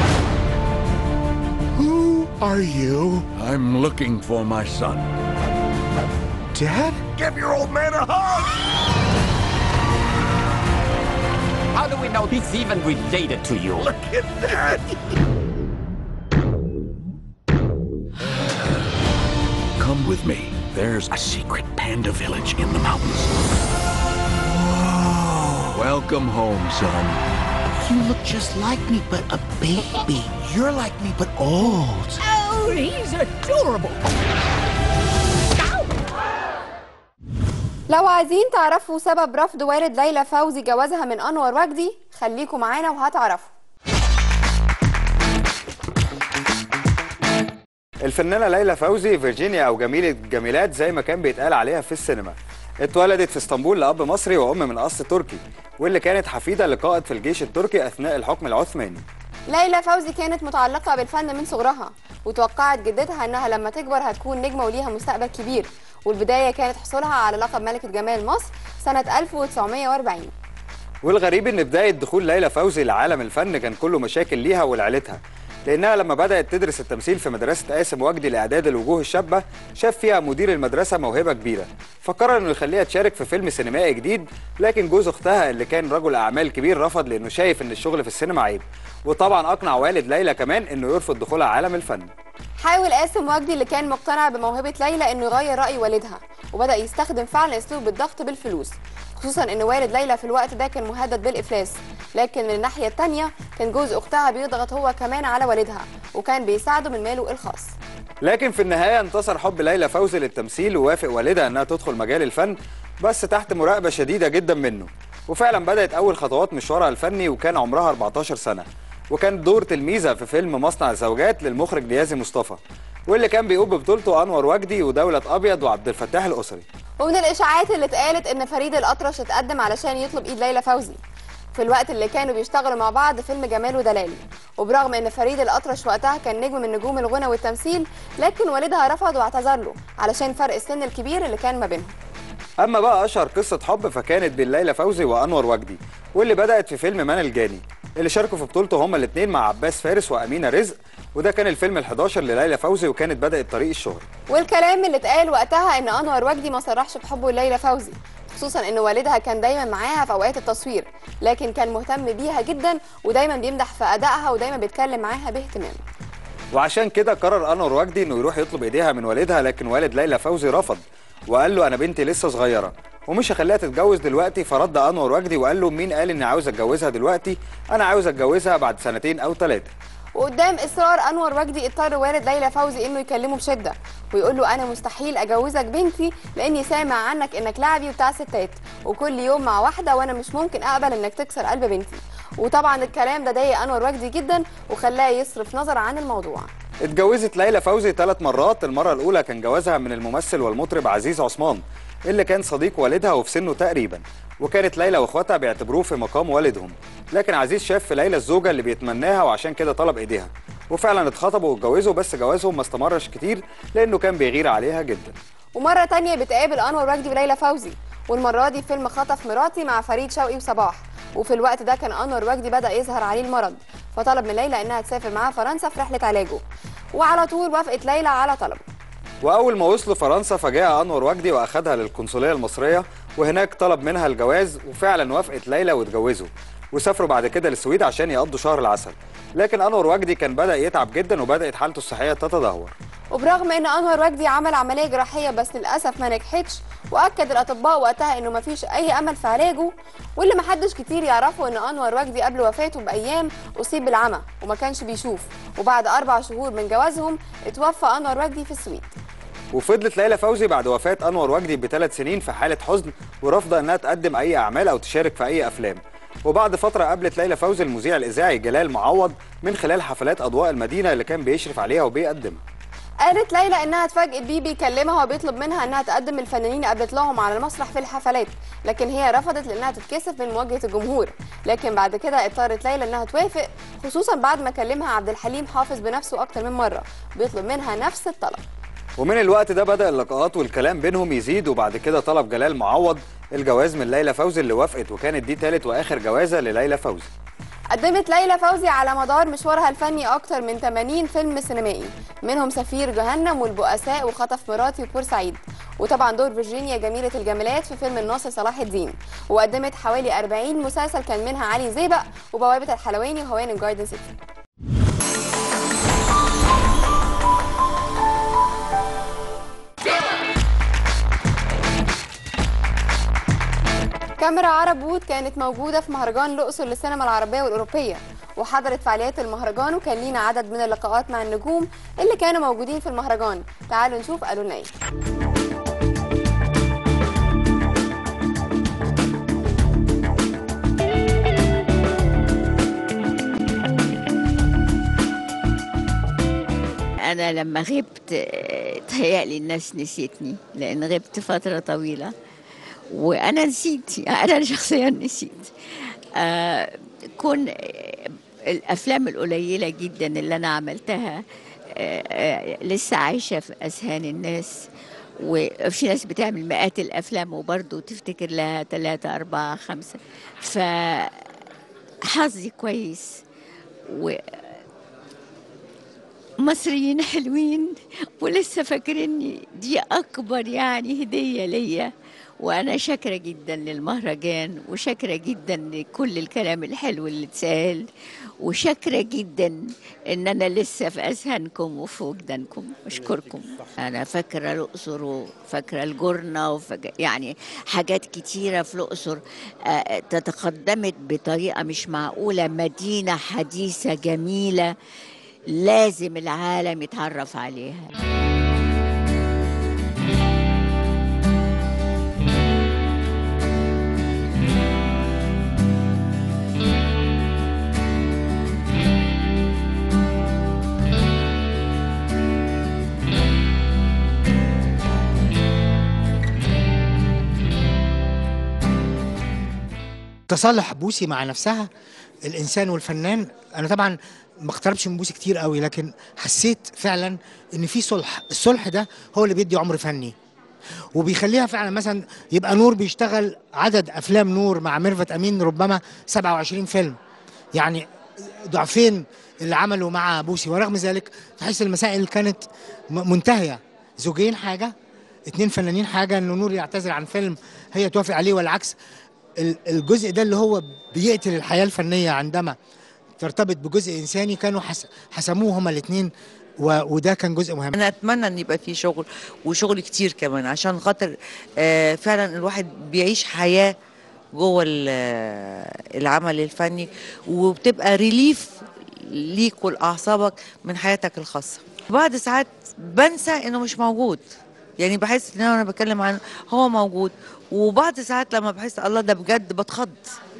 Who are you? I'm looking for my son. Dad? Give your old man a hug! How do we know he's even related to you? Look at that! Come with me. There's a secret panda village in the mountains. Welcome home, son. You look just like me, but a baby. You're like me, but old. Oh, he's adorable. لو عايزين تعرفوا سبب رفض والد ليلى فوزي جوازها من انور وجدي خليكم معانا وهتعرفوا الفنانة ليلى فوزي فيرجينيا أو جميلة الجميلات زي ما كان بيتقال عليها في السينما اتولدت في اسطنبول لأب مصري وأم من أصل تركي واللي كانت حفيدة لقائد في الجيش التركي أثناء الحكم العثماني ليلى فوزي كانت متعلقة بالفن من صغرها وتوقعت جدتها انها لما تكبر هتكون نجمة وليها مستقبل كبير والبداية كانت حصولها على لقب ملكة جمال مصر سنة 1940 والغريب ان بدايه دخول ليلى فوزي لعالم الفن كان كله مشاكل ليها ولعيلتها لانها لما بدات تدرس التمثيل في مدرسه قاسم وجدي لاعداد الوجوه الشابه شاف فيها مدير المدرسه موهبه كبيره فقرر انه يخليها تشارك في فيلم سينمائي جديد لكن جوز اختها اللي كان رجل اعمال كبير رفض لانه شايف ان الشغل في السينما عيب وطبعا اقنع والد ليلى كمان انه يرفض دخولها عالم الفن حاول قاسم وجدي اللي كان مقتنع بموهبة ليلى انه يغير رأي والدها وبدأ يستخدم فعلا اسلوب الضغط بالفلوس خصوصا ان والد ليلى في الوقت ده كان مهدد بالافلاس لكن من الناحية التانية كان جوز اختها بيضغط هو كمان على والدها وكان بيساعده من ماله الخاص لكن في النهايه انتصر حب ليلى فوزي للتمثيل ووافق والدها انها تدخل مجال الفن بس تحت مراقبه شديده جدا منه وفعلا بدات اول خطوات مشوارها الفني وكان عمرها 14 سنه وكان دور تلميذه في فيلم مصنع الزوجات للمخرج نيازي مصطفى واللي كان بيقوم ببطولته انور وجدي ودوله ابيض وعبد الفتاح الاسري ومن الاشاعات اللي اتقالت ان فريد الاطرش اتقدم علشان يطلب ايد ليلى فوزي في الوقت اللي كانوا بيشتغلوا مع بعض فيلم جمال ودلال وبرغم ان فريد الاطرش وقتها كان نجم من نجوم الغنى والتمثيل لكن والدها رفض واعتذر له علشان فرق السن الكبير اللي كان ما بينهم اما بقى اشهر قصه حب فكانت بين ليلى فوزي وانور وجدي واللي بدات في فيلم من الجاني اللي شاركوا في بطولته هما الاثنين مع عباس فارس وامينه رزق وده كان الفيلم ال11 لليلى فوزي وكانت بدات طريق الشهره والكلام اللي اتقال وقتها ان انور وجدي ما صرحش بحبه لليلى فوزي خصوصا ان والدها كان دايما معاها في اوقات التصوير لكن كان مهتم بيها جدا ودايما بيمدح في ادائها ودايما بيتكلم معاها باهتمام وعشان كده قرر انور وجدي انه يروح يطلب ايديها من والدها لكن والد ليلى فوزي رفض وقال له انا بنتي لسه صغيره ومش هخليها تتجوز دلوقتي فرد انور وجدي وقال له مين قال اني عاوز اتجوزها دلوقتي انا عاوز اتجوزها بعد سنتين او ثلاثه وقدام اصرار انور وجدي اضطر والد ليلى فوزي انه يكلمه بشده ويقول له انا مستحيل اجوزك بنتي لاني سامع عنك انك لعبي وبتاع ستات وكل يوم مع واحده وانا مش ممكن اقبل انك تكسر قلب بنتي وطبعا الكلام ده ضايق انور وجدي جدا وخلاه يصرف نظر عن الموضوع اتجوزت ليلى فوزي ثلاث مرات المره الاولى كان جوازها من الممثل والمطرب عزيز عثمان اللي كان صديق والدها وفي سنه تقريبا وكانت ليلى واخواتها بيعتبروه في مقام والدهم لكن عزيز شاف في ليلى الزوجه اللي بيتمناها وعشان كده طلب ايديها وفعلا اتخطبوا واتجوزوا بس جوازهم ما استمرش كتير لانه كان بيغير عليها جدا ومره تانية بتقابل انور وجدي وليلى فوزي والمره دي في فيلم خطف مراتي مع فريد شوقي وصباح وفي الوقت ده كان انور وجدي بدا يظهر عليه المرض فطلب من ليلى انها تسافر معاه فرنسا في رحله علاجه وعلى طول وافقت ليلى على طلبه واول ما وصلوا فرنسا فجاء انور وجدي واخدها للقنصليه المصريه وهناك طلب منها الجواز وفعلا وافقت ليلى واتجوزوا وسافروا بعد كده للسويد عشان يقضوا شهر العسل لكن انور وجدي كان بدا يتعب جدا وبدات حالته الصحيه تتدهور وبرغم ان انور وجدي عمل عمليه جراحيه بس للاسف ما نجحتش واكد الاطباء وقتها انه ما فيش اي امل في علاجه واللي ما حدش كتير يعرفه ان انور وجدي قبل وفاته بايام اصيب بالعمى وما كانش بيشوف وبعد اربع شهور من جوازهم اتوفى انور وجدي في السويد وفضلت ليلى فوزي بعد وفاه انور وجدي بثلاث سنين في حاله حزن ورافضه انها تقدم اي اعمال او تشارك في اي افلام وبعد فتره قابلت ليلى فوزي المذيع الاذاعي جلال معوض من خلال حفلات اضواء المدينه اللي كان بيشرف عليها وبيقدمها قالت ليلى انها اتفاجئت بيه بيكلمها وبيطلب منها انها تقدم الفنانين قابلت لهم على المسرح في الحفلات لكن هي رفضت لانها تتكسف من مواجهه الجمهور لكن بعد كده اضطرت ليلى انها توافق خصوصا بعد ما كلمها عبد الحليم حافظ بنفسه اكتر من مره بيطلب منها نفس الطلب ومن الوقت ده بدا اللقاءات والكلام بينهم يزيد وبعد كده طلب جلال معوض الجواز من ليلى فوزي اللي وافقت وكانت دي ثالث واخر جوازه لليلى فوزي قدمت ليلى فوزي على مدار مشوارها الفني أكتر من 80 فيلم سينمائي منهم سفير جهنم والبؤساء وخطف مراتي وبورسعيد وطبعا دور فيرجينيا جميلة الجمالات في فيلم الناصر صلاح الدين وقدمت حوالي 40 مسلسل كان منها علي زيبق وبوابة الحلواني وهوان الجاردن سيتي كاميرا عرب وود كانت موجودة في مهرجان الأقصر للسينما العربية والأوروبية وحضرت فعاليات المهرجان وكان لينا عدد من اللقاءات مع النجوم اللي كانوا موجودين في المهرجان تعالوا نشوف قالوا لنا ايه أنا لما غبت آه، تهيألي الناس نسيتني لأن غبت فترة طويلة وأنا نسيت أنا شخصيا نسيت آه، كون آه، الأفلام القليلة جدا اللي أنا عملتها آه، آه، لسه عايشة في أذهان الناس وفي ناس بتعمل مئات الأفلام وبرضه تفتكر لها ثلاثة أربعة خمسة فحظي كويس و مصريين حلوين ولسه فاكريني دي اكبر يعني هديه ليا وانا شاكره جدا للمهرجان وشاكره جدا لكل الكلام الحلو اللي اتسال وشاكره جدا ان انا لسه في اذهانكم وفي وجدانكم اشكركم انا فاكره الاقصر وفاكره الجرنه وفاكرة يعني حاجات كتيره في الاقصر آه، تتقدمت بطريقه مش معقوله مدينه حديثه جميله لازم العالم يتعرف عليها تصالح بوسي مع نفسها الانسان والفنان انا طبعا ما اقتربش من بوسي كتير قوي لكن حسيت فعلا ان في صلح الصلح ده هو اللي بيدي عمر فني وبيخليها فعلا مثلا يبقى نور بيشتغل عدد افلام نور مع ميرفت امين ربما 27 فيلم يعني ضعفين اللي عملوا مع بوسي ورغم ذلك تحس المسائل كانت م- منتهيه زوجين حاجه اتنين فنانين حاجه ان نور يعتذر عن فيلم هي توافق عليه والعكس ال- الجزء ده اللي هو بيقتل الحياه الفنيه عندما ترتبط بجزء انساني كانوا حس حسموه هما الاثنين و... وده كان جزء مهم انا اتمنى ان يبقى في شغل وشغل كتير كمان عشان خاطر آه، فعلا الواحد بيعيش حياه جوه ال- آه، العمل الفني وبتبقى ريليف ليك ولاعصابك من حياتك الخاصه بعد ساعات بنسى انه مش موجود يعني بحس ان انا بتكلم عنه هو موجود وبعد ساعات لما بحس الله ده بجد بتخض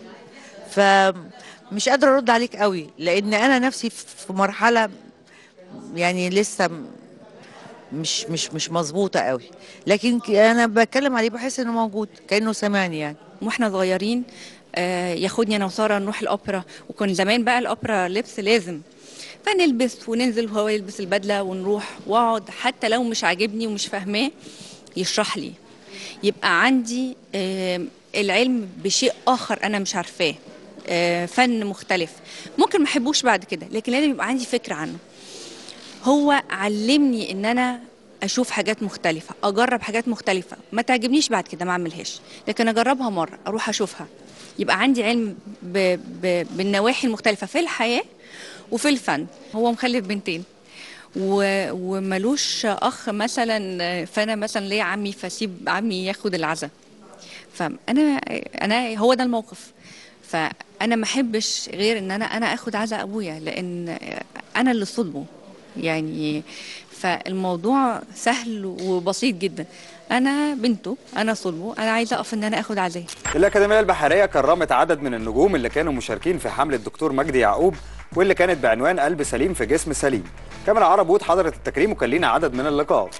فمش قادره ارد عليك قوي لان انا نفسي في مرحله يعني لسه م- مش مش مش مظبوطه قوي لكن ك- انا بتكلم عليه بحس انه موجود كانه سامعني يعني واحنا صغيرين آه، ياخدني انا وساره نروح الاوبرا وكان زمان بقى الاوبرا لبس لازم فنلبس وننزل وهو يلبس البدله ونروح واقعد حتى لو مش عاجبني ومش فاهماه يشرح لي يبقى عندي آه، العلم بشيء اخر انا مش عارفاه آه، فن مختلف ممكن ما احبوش بعد كده لكن لازم يبقى عندي فكره عنه هو علمني ان انا اشوف حاجات مختلفه اجرب حاجات مختلفه ما تعجبنيش بعد كده ما اعملهاش لكن اجربها مره اروح اشوفها يبقى عندي علم ب... ب... بالنواحي المختلفه في الحياه وفي الفن هو مخلف بنتين و... وملوش اخ مثلا فانا مثلا ليا عمي فاسيب عمي ياخد العزا فانا انا هو ده الموقف فانا ما احبش غير ان انا انا اخد عزا ابويا لان انا اللي صلبه يعني فالموضوع سهل وبسيط جدا انا بنته انا صلبه انا عايزه اقف ان انا اخد عزايا الأكاديمية البحرية كرمت عدد من النجوم اللي كانوا مشاركين في حملة الدكتور مجدي يعقوب واللي كانت بعنوان قلب سليم في جسم سليم كاميرا عرب وود حضرت التكريم وكان لينا عدد من اللقاءات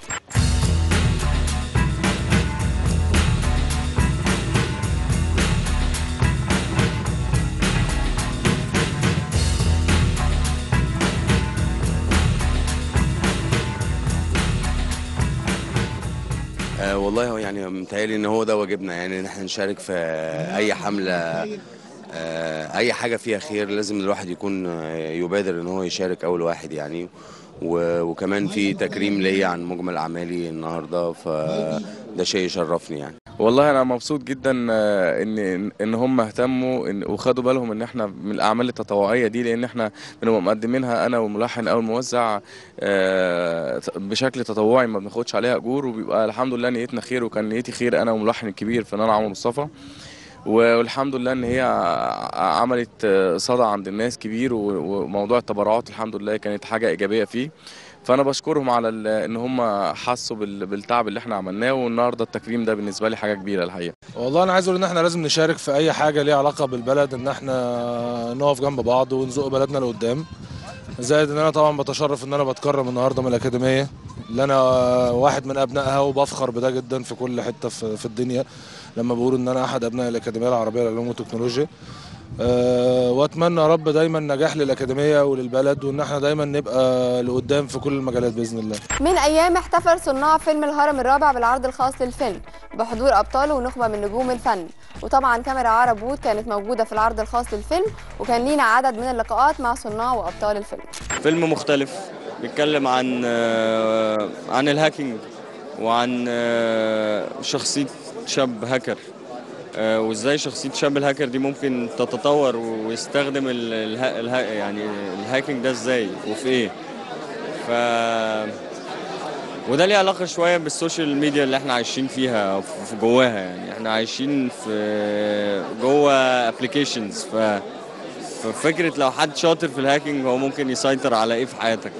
آه والله هو يعني متهيألي ان هو ده واجبنا يعني ان احنا نشارك في اي حمله آه اي حاجه فيها خير لازم الواحد يكون آه، يبادر ان هو يشارك اول واحد يعني و- وكمان في تكريم ليا عن مجمل اعمالي النهارده فده شيء يشرفني يعني والله انا مبسوط جدا آه، ان ان هم اهتموا إن وخدوا بالهم ان احنا من الاعمال التطوعيه دي لان احنا بنبقى مقدمينها انا والملحن او الموزع آه، بشكل تطوعي ما بناخدش عليها اجور وبيبقى الحمد لله نيتنا خير وكان نيتي خير انا والملحن الكبير فنان عمرو مصطفى والحمد لله ان هي ع- عملت آه، صدى عند الناس كبير و- وموضوع التبرعات الحمد لله كانت حاجه ايجابيه فيه فانا بشكرهم على ال- ان هم حسوا بال- بالتعب اللي احنا عملناه والنهارده التكريم ده بالنسبه لي حاجه كبيره الحقيقه والله انا عايز اقول ان احنا لازم نشارك في اي حاجه ليها علاقه بالبلد ان احنا نقف جنب بعض ونزق بلدنا لقدام زائد ان انا طبعا بتشرف ان انا بتكرم النهارده من الاكاديميه اللي انا واحد من ابنائها وبفخر بده جدا في كل حته في في الدنيا لما بقول ان انا احد ابناء الاكاديميه العربيه للعلوم والتكنولوجيا أه واتمنى يا رب دايما نجاح للاكاديميه وللبلد وان احنا دايما نبقى لقدام في كل المجالات باذن الله من ايام احتفل صناع فيلم الهرم الرابع بالعرض الخاص للفيلم بحضور ابطاله ونخبه من نجوم الفن وطبعا كاميرا عرب وود كانت موجوده في العرض الخاص للفيلم وكان لينا عدد من اللقاءات مع صناع وابطال الفيلم فيلم مختلف بيتكلم عن آه، عن الهاكينج وعن آه، شخصية شاب هاكر آه، وازاي شخصية شاب الهاكر دي ممكن تتطور ويستخدم ال- الها الها يعني الهاكينج ده ازاي وفي ايه ف وده ليه علاقة شوية بالسوشيال ميديا اللي احنا عايشين فيها في جواها يعني احنا عايشين في جوه ابلكيشنز ف ففكرة لو حد شاطر في الهاكينج هو ممكن يسيطر على ايه في حياتك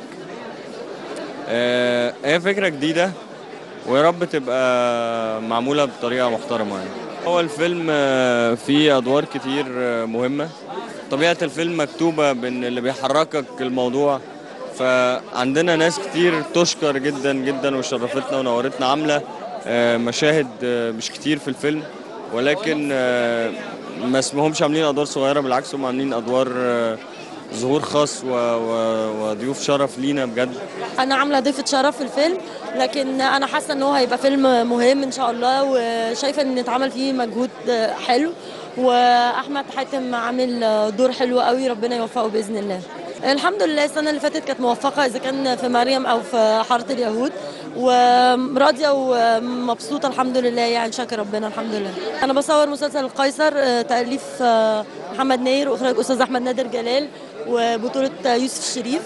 آه، هي فكرة جديدة ويا رب تبقى معمولة بطريقة محترمة يعني هو الفيلم آه، فيه أدوار كتير آه، مهمة طبيعة الفيلم مكتوبة بأن اللي بيحركك الموضوع فعندنا ناس كتير تشكر جدا جدا وشرفتنا ونورتنا عاملة آه، مشاهد آه، مش كتير في الفيلم ولكن آه، ما اسمهمش عاملين أدوار صغيرة بالعكس هم عاملين أدوار آه، ظهور خاص و- و- وضيوف شرف لينا بجد انا عامله ضيفه شرف في الفيلم لكن انا حاسه ان هو هيبقى فيلم مهم ان شاء الله وشايفه ان اتعمل فيه مجهود حلو واحمد حاتم عامل دور حلو قوي ربنا يوفقه باذن الله الحمد لله السنه اللي فاتت كانت موفقه اذا كان في مريم او في حاره اليهود وراضيه ومبسوطه الحمد لله يعني شاكر ربنا الحمد لله انا بصور مسلسل القيصر آه، تاليف آه، محمد ناير واخراج استاذ احمد نادر جلال وبطوله يوسف الشريف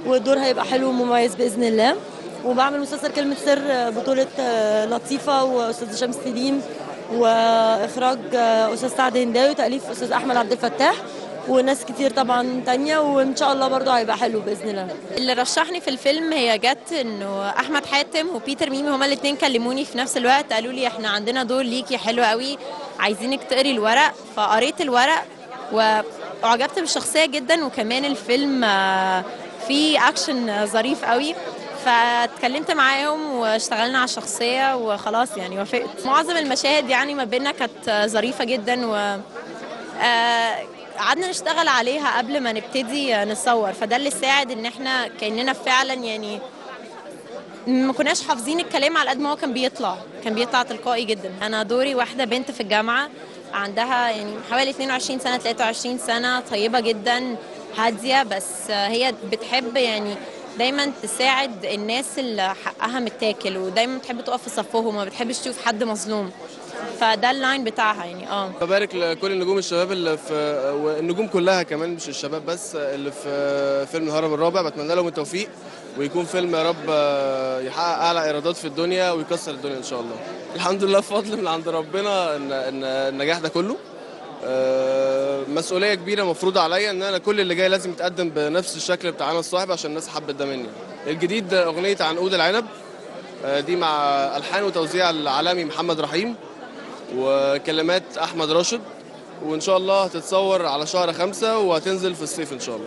والدور هيبقى حلو ومميز باذن الله وبعمل مسلسل كلمه سر آه، بطوله آه، لطيفه واستاذ هشام سليم واخراج آه، استاذ سعد هنداوي وتاليف استاذ احمد عبد الفتاح وناس كتير طبعا تانية وان شاء الله برضو هيبقى حلو باذن الله اللي رشحني في الفيلم هي جت انه احمد حاتم وبيتر ميمي هما الاثنين كلموني في نفس الوقت قالوا لي احنا عندنا دور ليكي حلو قوي عايزينك تقري الورق فقريت الورق واعجبت بالشخصيه جدا وكمان الفيلم آه، فيه اكشن ظريف قوي فاتكلمت معاهم واشتغلنا على الشخصيه وخلاص يعني وافقت معظم المشاهد يعني ما بيننا كانت ظريفه جدا و آه، قعدنا نشتغل عليها قبل ما نبتدي نصور فده اللي ساعد ان احنا كاننا فعلا يعني ما كناش حافظين الكلام على قد ما هو كان بيطلع كان بيطلع تلقائي جدا انا دوري واحده بنت في الجامعه عندها يعني حوالي 22 سنه 23 سنه طيبه جدا هاديه بس هي بتحب يعني دايما تساعد الناس اللي حقها متاكل ودايما بتحب تقف في صفهم وما بتحبش تشوف حد مظلوم فده اللاين بتاعها يعني اه ببارك لكل النجوم الشباب اللي في والنجوم كلها كمان مش الشباب بس اللي في فيلم الهرم الرابع بتمنى لهم التوفيق ويكون فيلم يا رب يحقق اعلى ايرادات في الدنيا ويكسر الدنيا ان شاء الله الحمد لله فضل من عند ربنا ان ان النجاح ده كله آه، مسؤوليه كبيره مفروضه عليا ان انا كل اللي جاي لازم يتقدم بنفس الشكل بتاع انا الصاحب عشان الناس حبت ده مني الجديد اغنيه عنقود العنب آه، دي مع الحان وتوزيع العالمي محمد رحيم وكلمات احمد راشد وان شاء الله هتتصور على شهر خمسة وهتنزل في الصيف ان شاء الله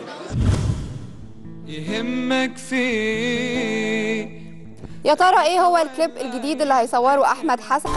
يهمك في يا ترى ايه هو الكليب الجديد اللي هيصوره احمد حسن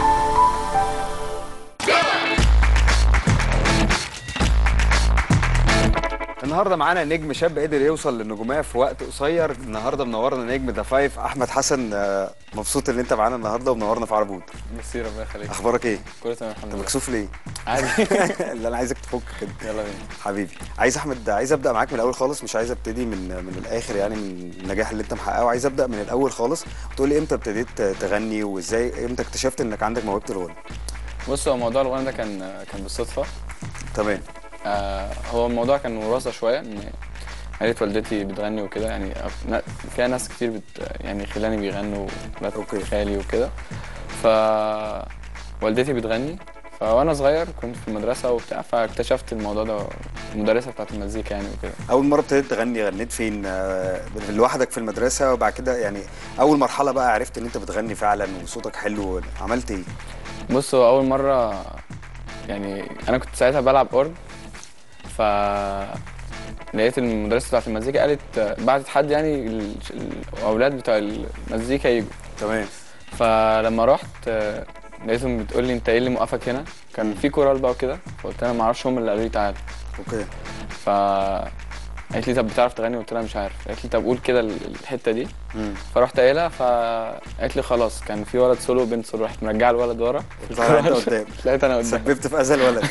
النهارده معانا نجم شاب قدر يوصل للنجوميه في وقت قصير النهارده منورنا نجم ذا فايف احمد حسن آه، مبسوط ان انت معانا النهارده ومنورنا في عربود ميرسي ربنا يخليك اخبارك ايه كله تمام الحمد انت لله مكسوف ليه عادي اللي انا عايزك تفك كده يلا بينا حبيبي عايز احمد عايز ابدا معاك من الاول خالص مش عايز ابتدي من من الاخر يعني من النجاح اللي انت محققه عايز ابدا من الاول خالص وتقول لي امتى ابتديت تغني وازاي امتى اكتشفت انك عندك موهبه الغنى بص هو موضوع الغنى ده كان كان بالصدفه تمام آه هو الموضوع كان وراثه شويه ان عيلة والدتي بتغني وكده يعني أف- نا- فيها ناس كتير بت يعني خلاني بيغنوا ولاد خالي وكده ف والدتي بتغني فوانا صغير كنت في المدرسه وبتاع فاكتشفت الموضوع ده المدرسه بتاعت المزيكا يعني وكده اول مره ابتديت تغني غنيت فين آه، لوحدك في المدرسه وبعد كده يعني اول مرحله بقى عرفت ان انت بتغني فعلا وصوتك حلو عملت ايه بص هو اول مره يعني انا كنت ساعتها بلعب اورج ف لقيت المدرسه بتاعت المزيكا قالت بعتت حد يعني ال- الاولاد بتوع المزيكا يجوا تمام فلما رحت آه، لقيتهم بتقول لي انت ايه اللي موقفك هنا كان في كورال بقى وكده فقلت لها ما اعرفش هم اللي قالوا لي تعالى اوكي ف قالت لي طب بتعرف تغني قلت لها مش عارف قالت لي طب قول كده ال- الحته دي مم. فرحت قايلها فقالت لي خلاص كان في ولد سولو وبنت سولو رحت مرجعه الولد ورا طلع انت قدام لقيت انا قدام سببت في اذى الولد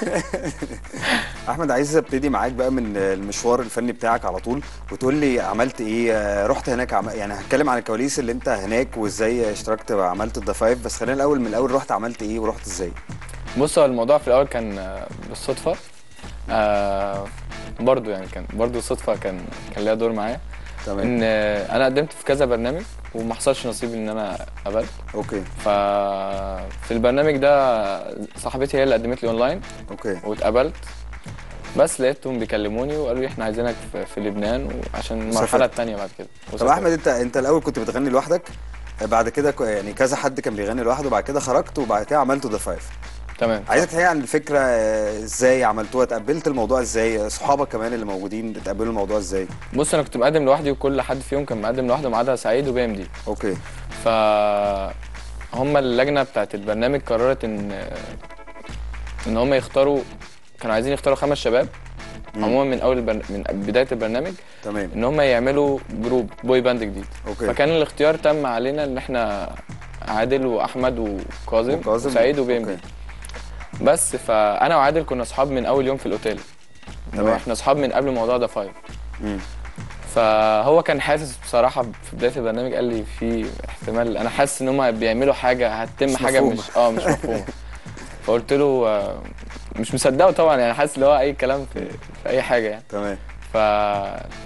احمد عايز ابتدي معاك بقى من المشوار الفني بتاعك على طول وتقول لي عملت ايه آه، رحت هناك عم... يعني هتكلم عن الكواليس اللي انت هناك وازاي اشتركت وعملت الذا فايف بس خلينا الاول من الاول رحت عملت ايه ورحت ازاي بص هو الموضوع في الاول كان آه، بالصدفه آه برضو يعني كان برضو الصدفه كان كان ليها دور معايا تمام. ان آه، انا قدمت في كذا برنامج وما حصلش نصيب ان انا قبلت اوكي ففي البرنامج ده صاحبتي هي اللي قدمت لي اونلاين اوكي واتقبلت بس لقيتهم بيكلموني وقالوا لي احنا عايزينك في, في لبنان وعشان المرحله سافرت. الثانيه بعد كده طب وسافرت. احمد انت انت الاول كنت بتغني لوحدك بعد كده ك- يعني كذا حد كان بيغني لوحده بعد كده خرجت وبعد كده عملت ذا فايف تمام عايزك تحكي عن الفكره آه، ازاي عملتوها اتقبلت الموضوع ازاي صحابك كمان اللي موجودين اتقبلوا الموضوع ازاي بص انا كنت مقدم لوحدي وكل حد فيهم كان مقدم لوحده ما عدا سعيد وبي ام دي اوكي ف هم اللجنه بتاعت البرنامج قررت ان ان هم يختاروا كانوا عايزين يختاروا خمس شباب عموما من اول البرن... من بدايه البرنامج تمام ان هم يعملوا جروب بوي باند جديد اوكي فكان الاختيار تم علينا ان احنا عادل واحمد وكاظم وكاظم. وسعيد وبي ام أوكي. دي بس فانا وعادل كنا اصحاب من اول يوم في الاوتيل تمام. احنا اصحاب من قبل موضوع ده فايف مم. فهو كان حاسس بصراحه في بدايه البرنامج قال لي في احتمال انا حاسس ان هم بيعملوا حاجه هتتم مش حاجه مفهومة. مش اه مش مفهومه فقلت له آه، مش مصدقه طبعا يعني حاسس اللي هو اي كلام في, في اي حاجه يعني تمام ف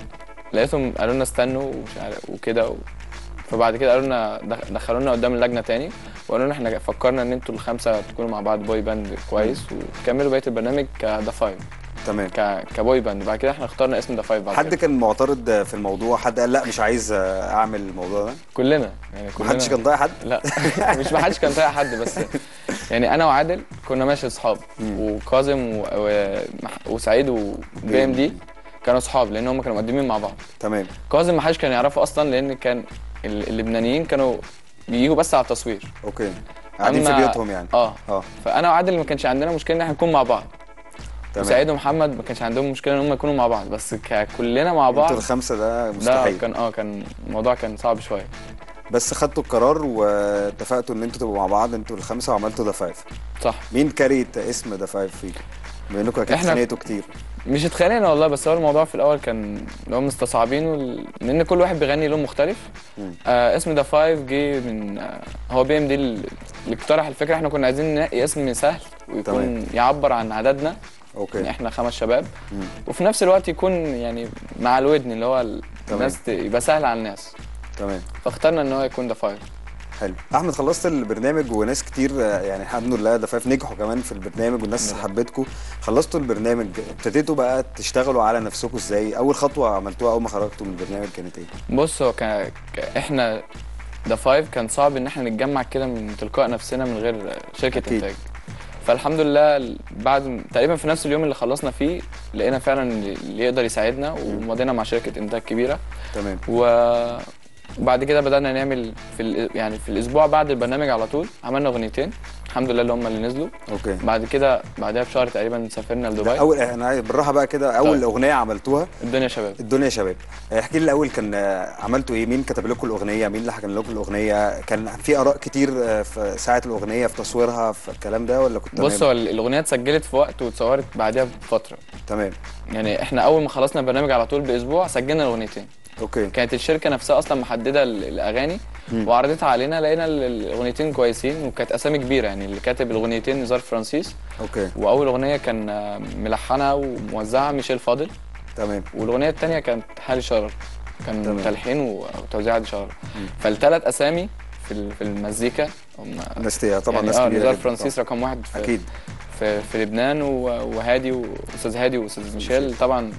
لقيتهم قالوا لنا استنوا ومش عارف وكده و... فبعد كده قالوا لنا دخ- دخلونا قدام اللجنه تاني وقالوا لنا احنا فكرنا ان انتوا الخمسه تكونوا مع بعض بوي باند كويس وتكملوا بقيه البرنامج كذا فايف تمام ك... كبوي باند بعد كده احنا اخترنا اسم ذا فايف بعد حد كده. كان معترض في الموضوع حد قال لا مش عايز آه، اعمل الموضوع ده كلنا يعني كلنا محدش كان طايق حد لا مش محدش كان طايق حد بس يعني انا وعادل كنا ماشي اصحاب وكاظم و... و... وسعيد وبي ام دي كانوا اصحاب لان هم كانوا مقدمين مع بعض تمام كاظم ما حدش كان يعرفه اصلا لان كان ال- اللبنانيين كانوا بيجوا بس على التصوير اوكي قاعدين في أما- بيوتهم يعني اه اه فانا وعادل ما كانش عندنا مشكله ان احنا نكون مع بعض تمام. وسعيد ومحمد ما كانش عندهم مشكله ان هم يكونوا مع بعض بس ك- كلنا مع بعض انتوا الخمسه ده ده مستحيل كان اه كان الموضوع كان صعب شويه بس خدتوا القرار واتفقتوا ان انتوا تبقوا مع بعض انتوا الخمسه وعملتوا ذا فايف صح مين كاريت اسم ذا فايف فيك؟ بما انكم اكيد إحنا- اتخانقتوا كتير مش اتخانقنا والله بس هو الموضوع في الاول كان اللي هو مستصعبينه ال- لان كل واحد بيغني لون مختلف مم. آه اسم ذا فايف جه من آه هو بي ام دي اللي اقترح الفكره احنا كنا عايزين ننقي اسم سهل ويكون تمام. يعبر عن عددنا اوكي ان احنا خمس شباب مم. وفي نفس الوقت يكون يعني مع الودن اللي هو ال- تمام. الناس ت- يبقى سهل على الناس تمام فاخترنا ان هو يكون ذا فايف حلو احمد خلصت البرنامج وناس كتير آه، يعني الحمد لله ذا فايف نجحوا كمان في البرنامج والناس حبتكم خلصتوا البرنامج ابتديتوا بقى تشتغلوا على نفسكم ازاي اول خطوه عملتوها اول ما خرجتوا من البرنامج كانت ايه بص هو كان ك- احنا ذا فايف كان صعب ان احنا نتجمع كده من تلقاء نفسنا من غير شركه أكيد. انتاج فالحمد لله ال- بعد تقريبا في نفس اليوم اللي خلصنا فيه لقينا فعلا اللي يقدر يساعدنا ومضينا مع شركه انتاج كبيره تمام و وبعد كده بدأنا نعمل في ال- يعني في الأسبوع بعد البرنامج على طول عملنا أغنيتين الحمد لله اللي هم اللي نزلوا اوكي بعد كده بعدها بشهر تقريبا سافرنا لدبي اول انا عايز- بالراحه بقى كده اول طيب. اغنيه عملتوها الدنيا شباب الدنيا شباب احكي لي الاول كان آه، عملتوا ايه مين كتب لكم الاغنيه مين اللي حكم لكم الاغنيه كان في اراء كتير آه، في ساعه الاغنيه في تصويرها في الكلام ده ولا كنت بص هو تمام؟ ال- الأغنية اتسجلت في وقت واتصورت بعدها بفترة تمام يعني احنا أول ما خلصنا البرنامج على طول بأسبوع سجلنا الأغنيتين اوكي كانت الشركة نفسها أصلا محددة ال- الأغاني مم. وعرضتها علينا لقينا ال- الأغنيتين كويسين وكانت أسامي كبيرة يعني اللي كاتب الأغنيتين نزار فرانسيس اوكي وأول أغنية كان آه، ملحنها وموزعها ميشيل فاضل تمام والاغنيه الثانيه كانت حالي شرر كان تمام. تلحين و- وتوزيع حالي شرر فالثلاث اسامي في ال- في المزيكا هم ناس طبعا يعني ناس اه كبيره نزار جداً فرانسيس طبعاً. رقم واحد في اكيد في, في لبنان و- وهادي واستاذ هادي واستاذ ميشيل طبعا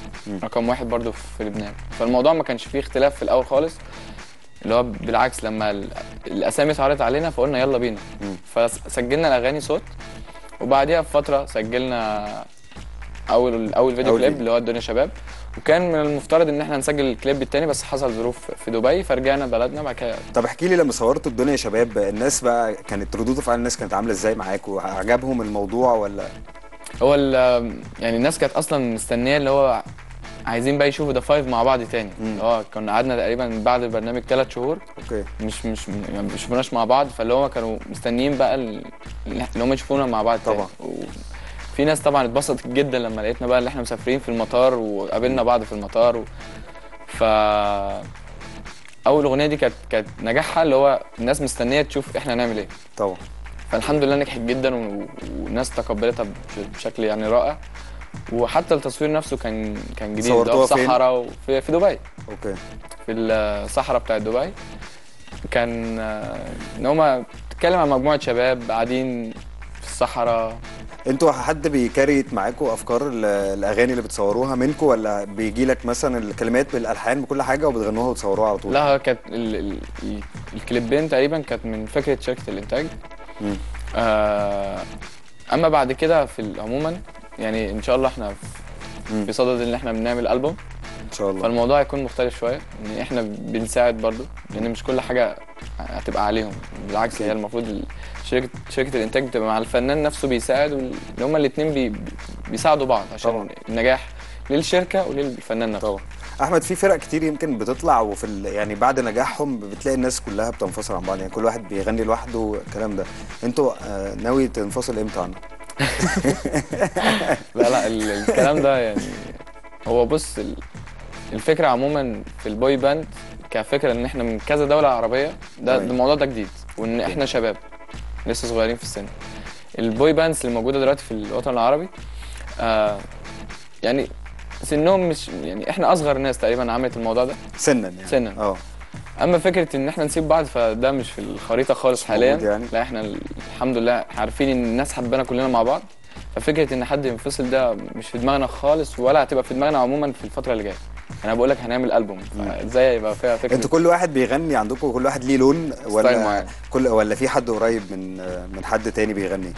رقم واحد برضو في لبنان فالموضوع ما كانش فيه اختلاف في الاول خالص اللي هو بالعكس لما ال- الاسامي اتعرضت علينا فقلنا يلا بينا فسجلنا الاغاني صوت وبعديها بفتره سجلنا اول اول فيديو أول كليب فيديو. اللي هو الدنيا شباب وكان من المفترض ان احنا نسجل الكليب التاني بس حصل ظروف في دبي فرجعنا بلدنا بعد كده طب احكي لي لما صورتوا الدنيا يا شباب الناس بقى كانت ردود افعال الناس كانت عامله ازاي معاكم عجبهم الموضوع ولا هو ال- يعني الناس كانت اصلا مستنيه اللي هو عايزين بقى يشوفوا ذا فايف مع بعض تاني اللي هو كنا قعدنا تقريبا بعد البرنامج ثلاث شهور اوكي مش مش يعني ما شفناش مع بعض فاللي هو كانوا مستنيين بقى ال- اللي هم يشوفونا مع بعض طبعا. تاني. في ناس طبعا اتبسطت جدا لما لقيتنا بقى اللي احنا مسافرين في المطار وقابلنا بعض في المطار و... ف اول اغنيه دي كانت كانت نجاحها اللي هو الناس مستنيه تشوف احنا هنعمل ايه طبعا فالحمد لله نجحت جدا و... والناس تقبلتها بش- بشكل يعني رائع وحتى التصوير نفسه كان كان جديد اللي هو صورتوها في فين؟ صحراء وفي في دبي اوكي في الصحراء بتاعت دبي كان آه، ان هما بتتكلم عن مجموعه شباب قاعدين في الصحراء انتوا حد بيكريت معاكم افكار ال- الاغاني اللي بتصوروها منكم ولا بيجي لك مثلا الكلمات بالالحان بكل حاجه وبتغنوها وتصوروها على طول لا هو كانت ال... ال... ال- الكليبين تقريبا كانت من فكره شركه الانتاج مم. آه اما بعد كده في ال- عموما يعني ان شاء الله احنا في- في صدد ان احنا بنعمل البوم ان شاء الله فالموضوع هيكون مختلف شويه ان احنا بنساعد برضو لان مش كل حاجه هتبقى عليهم بالعكس هي المفروض ال- شركه شركه الانتاج بتبقى مع الفنان نفسه بيساعد وال- اللي هما الاثنين بي بيساعدوا بعض عشان طبعاً. النجاح للشركه وللفنان نفسه طبعا احمد في فرق كتير يمكن بتطلع وفي ال... يعني بعد نجاحهم بتلاقي الناس كلها بتنفصل عن بعض يعني كل واحد بيغني لوحده الكلام ده انتوا آه ناوي تنفصل امتى عنه لا لا ال- الكلام ده يعني هو بص ال- الفكره عموما في البوي باند كفكره ان احنا من كذا دوله عربيه ده تمام. الموضوع ده جديد وان احنا شباب لسه صغيرين في السن البوي باندز اللي موجوده دلوقتي في الوطن العربي آه يعني سنهم مش يعني احنا اصغر ناس تقريبا عملت الموضوع ده سنا يعني سنا اه اما فكره ان احنا نسيب بعض فده مش في الخريطه خالص حاليا موجود يعني؟ لا احنا ال- الحمد لله عارفين ان الناس حبانا كلنا مع بعض ففكره ان حد ينفصل ده مش في دماغنا خالص ولا هتبقى في دماغنا عموما في الفتره اللي جايه انا بقول لك هنعمل البوم فازاي يبقى فيها فكره انتوا كل واحد بيغني عندكم كل واحد ليه لون ستايل ولا معين. كل ولا في حد قريب من من حد تاني بيغني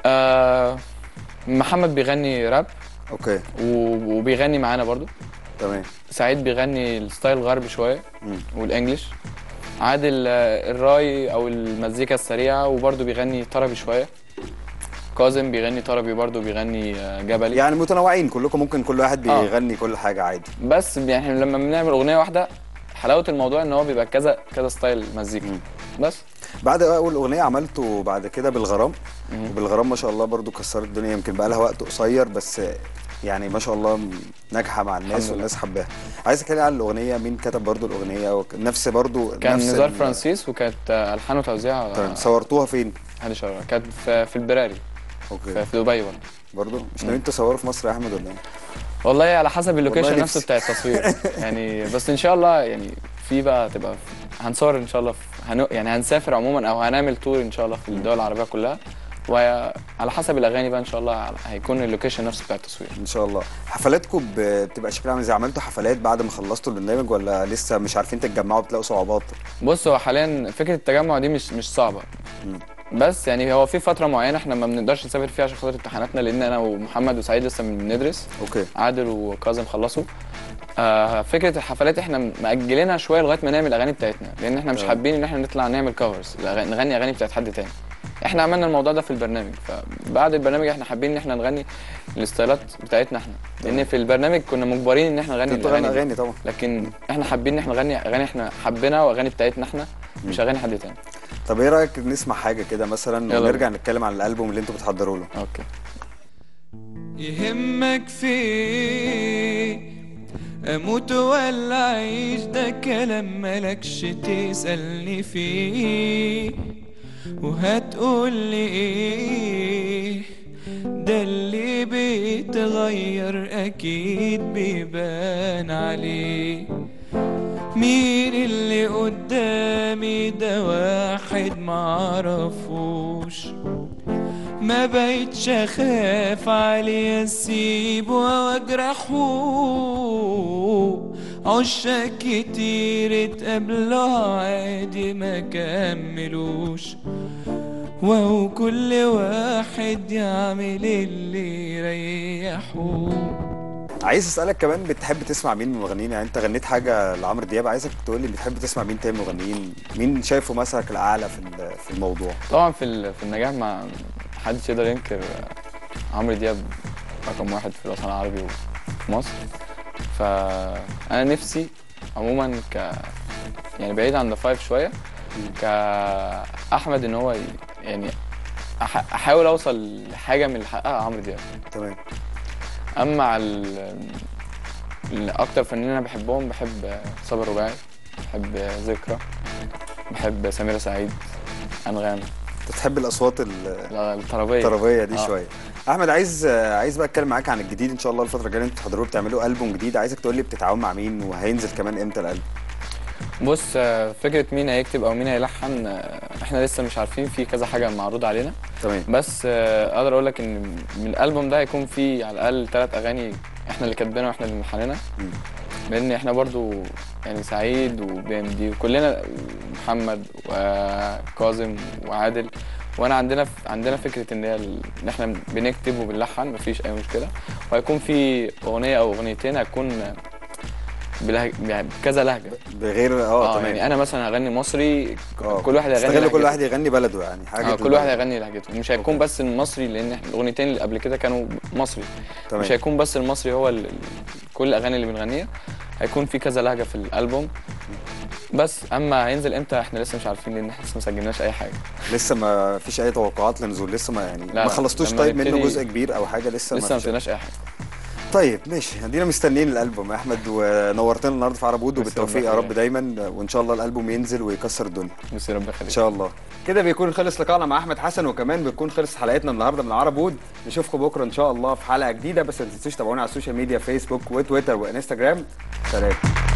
آه محمد بيغني راب اوكي و- وبيغني معانا برضو تمام سعيد بيغني الستايل غربي شويه مم. والانجليش عادل آه، الراي او المزيكا السريعه وبرضو بيغني طربي شويه كاظم بيغني طربي برضو بيغني آه، جبلي يعني متنوعين كلكم ممكن كل واحد آه. بيغني كل حاجه عادي بس يعني إحنا لما بنعمل اغنيه واحده حلاوه الموضوع ان هو بيبقى كذا كذا ستايل مزيكا بس بعد اول اغنيه عملته بعد كده بالغرام وبالغرام ما شاء الله برضو كسرت الدنيا يمكن بقى لها وقت قصير بس يعني ما شاء الله ناجحه مع الناس الحمد والناس حباها عايز اتكلم عن الاغنيه مين كتب برضو الاغنيه وك- نفس برضو كان نفس نزار ال- فرانسيس وكانت آه، الحان وتوزيع تمام. صورتوها فين؟ هادي شرارة كانت في, في البراري اوكي في, في دبي برضه برضو مش ناويين تصوروا في مصر يا احمد ولا ايه؟ والله على حسب اللوكيشن والله نفسه نفسي. بتاع التصوير يعني بس ان شاء الله يعني في بقى تبقى هنصور ان شاء الله في هن... يعني هنسافر عموما او هنعمل تور ان شاء الله في الدول العربيه كلها وعلى حسب الاغاني بقى ان شاء الله هيكون اللوكيشن نفسه بتاع التصوير ان شاء الله حفلاتكم ب- بتبقى شكلها عامل ازاي عملتوا حفلات بعد ما خلصتوا البرنامج ولا لسه مش عارفين تتجمعوا بتلاقوا صعوبات بص هو حاليا فكره التجمع دي مش مش صعبه بس يعني هو في فتره معينه احنا ما بنقدرش نسافر فيها عشان خاطر امتحاناتنا لان انا ومحمد وسعيد لسه بندرس اوكي عادل وكاظم خلصوا آه فكره الحفلات احنا مأجلينها شويه لغايه ما نعمل الاغاني بتاعتنا لان احنا مش تمام. حابين ان احنا نطلع نعمل كفرز نغني اغاني بتاعت حد تاني احنا عملنا الموضوع ده في البرنامج فبعد البرنامج احنا حابين ان احنا نغني الستايلات بتاعتنا احنا لان في البرنامج كنا مجبرين ان احنا نغني كنتوا تغنوا الأغاني دي. اغاني طبعا لكن احنا حابين ان احنا نغني اغاني احنا حابينها واغاني بتاعتنا احنا مش اغاني حد تاني طب ايه رايك نسمع حاجه كده مثلا يلا ونرجع نتكلم عن الالبوم اللي انتوا بتحضروا له اوكي يهمك في اموت ولا اعيش ده كلام ملكش تسألني فيه وهتقول لي ايه ده اللي بيتغير اكيد بيبان عليه مين اللي قدامي ده واحد معرفوش ما بقيتش اخاف عليه اسيبه واجرحه عشاق كتير اتقابلوا عادي ما كملوش وهو كل واحد يعمل اللي يريحه عايز اسالك كمان بتحب تسمع مين من المغنيين يعني انت غنيت حاجه لعمرو دياب عايزك تقول لي بتحب تسمع مين تاني من المغنيين مين شايفه مثلك الاعلى في ال- في الموضوع طبعا في ال- في النجاح ما محدش يقدر ينكر عمرو دياب رقم واحد في الوطن العربي وفي مصر فانا نفسي عموما ك يعني بعيد عن ذا فايف شويه كاحمد ان هو ي- يعني أح- احاول اوصل لحاجه من اللي حققها عمرو دياب تمام اما على ال- ال- اكتر فنانين انا بحبهم بحب صابر رباعي بحب ذكرى بحب سميرة سعيد انغام بتحب الاصوات ال- الطربيه الطربيه دي آه. شويه احمد عايز عايز بقى اتكلم معاك عن الجديد ان شاء الله الفتره الجايه انتوا بتحضروا بتعملوا البوم جديد عايزك تقول لي بتتعاون مع مين وهينزل كمان امتى الالبوم بص آه، فكره مين هيكتب او مين هيلحن آه، احنا لسه مش عارفين في كذا حاجه معروض علينا تمام بس آه، اقدر اقول لك ان من الالبوم ده هيكون فيه على الاقل ثلاث اغاني احنا اللي كاتبينها واحنا اللي ملحنينها لان احنا برضو يعني سعيد وبي ام دي وكلنا محمد وكاظم وعادل وانا عندنا عندنا فكره ان هي ال- ان احنا بنكتب وبنلحن مفيش اي مشكله وهيكون في اغنيه او اغنيتين هتكون بلهج... يعني بكذا لهجه بغير اه تمام يعني انا مثلا هغني مصري آه. كل واحد هيغني استغل كل لهجته. واحد يغني بلده يعني حاجه اه كل واحد هيغني لهجته مش هيكون بس المصري لان احنا الاغنيتين اللي قبل كده كانوا مصري تمام. مش هيكون بس المصري هو ال... ال- كل الاغاني اللي بنغنيها هيكون في كذا لهجه في الالبوم بس اما هينزل امتى احنا لسه مش عارفين لان احنا لسه ما سجلناش اي حاجه لسه ما فيش اي توقعات لنزول لسه ما يعني لا، ما لا. خلصتوش لما طيب منه نبتدي- جزء كبير او حاجه لسه لسه ما فيش- سجلناش اي حاجه طيب ماشي ادينا مستنيين الالبوم يا احمد ونورتنا النهارده في عرب وود ميرسي وبالتوفيق ربنا يا رب يخليك. دايما وان شاء الله الالبوم ينزل ويكسر الدنيا ميرسي ربنا ان يخليك شاء الله كده بيكون خلص لقائنا مع احمد حسن وكمان بتكون خلص حلقتنا النهارده من عرب وود نشوفكم بكره ان شاء الله في حلقه جديده بس ما تنسوش تابعونا على السوشيال ميديا فيسبوك وتويتر وانستجرام سلام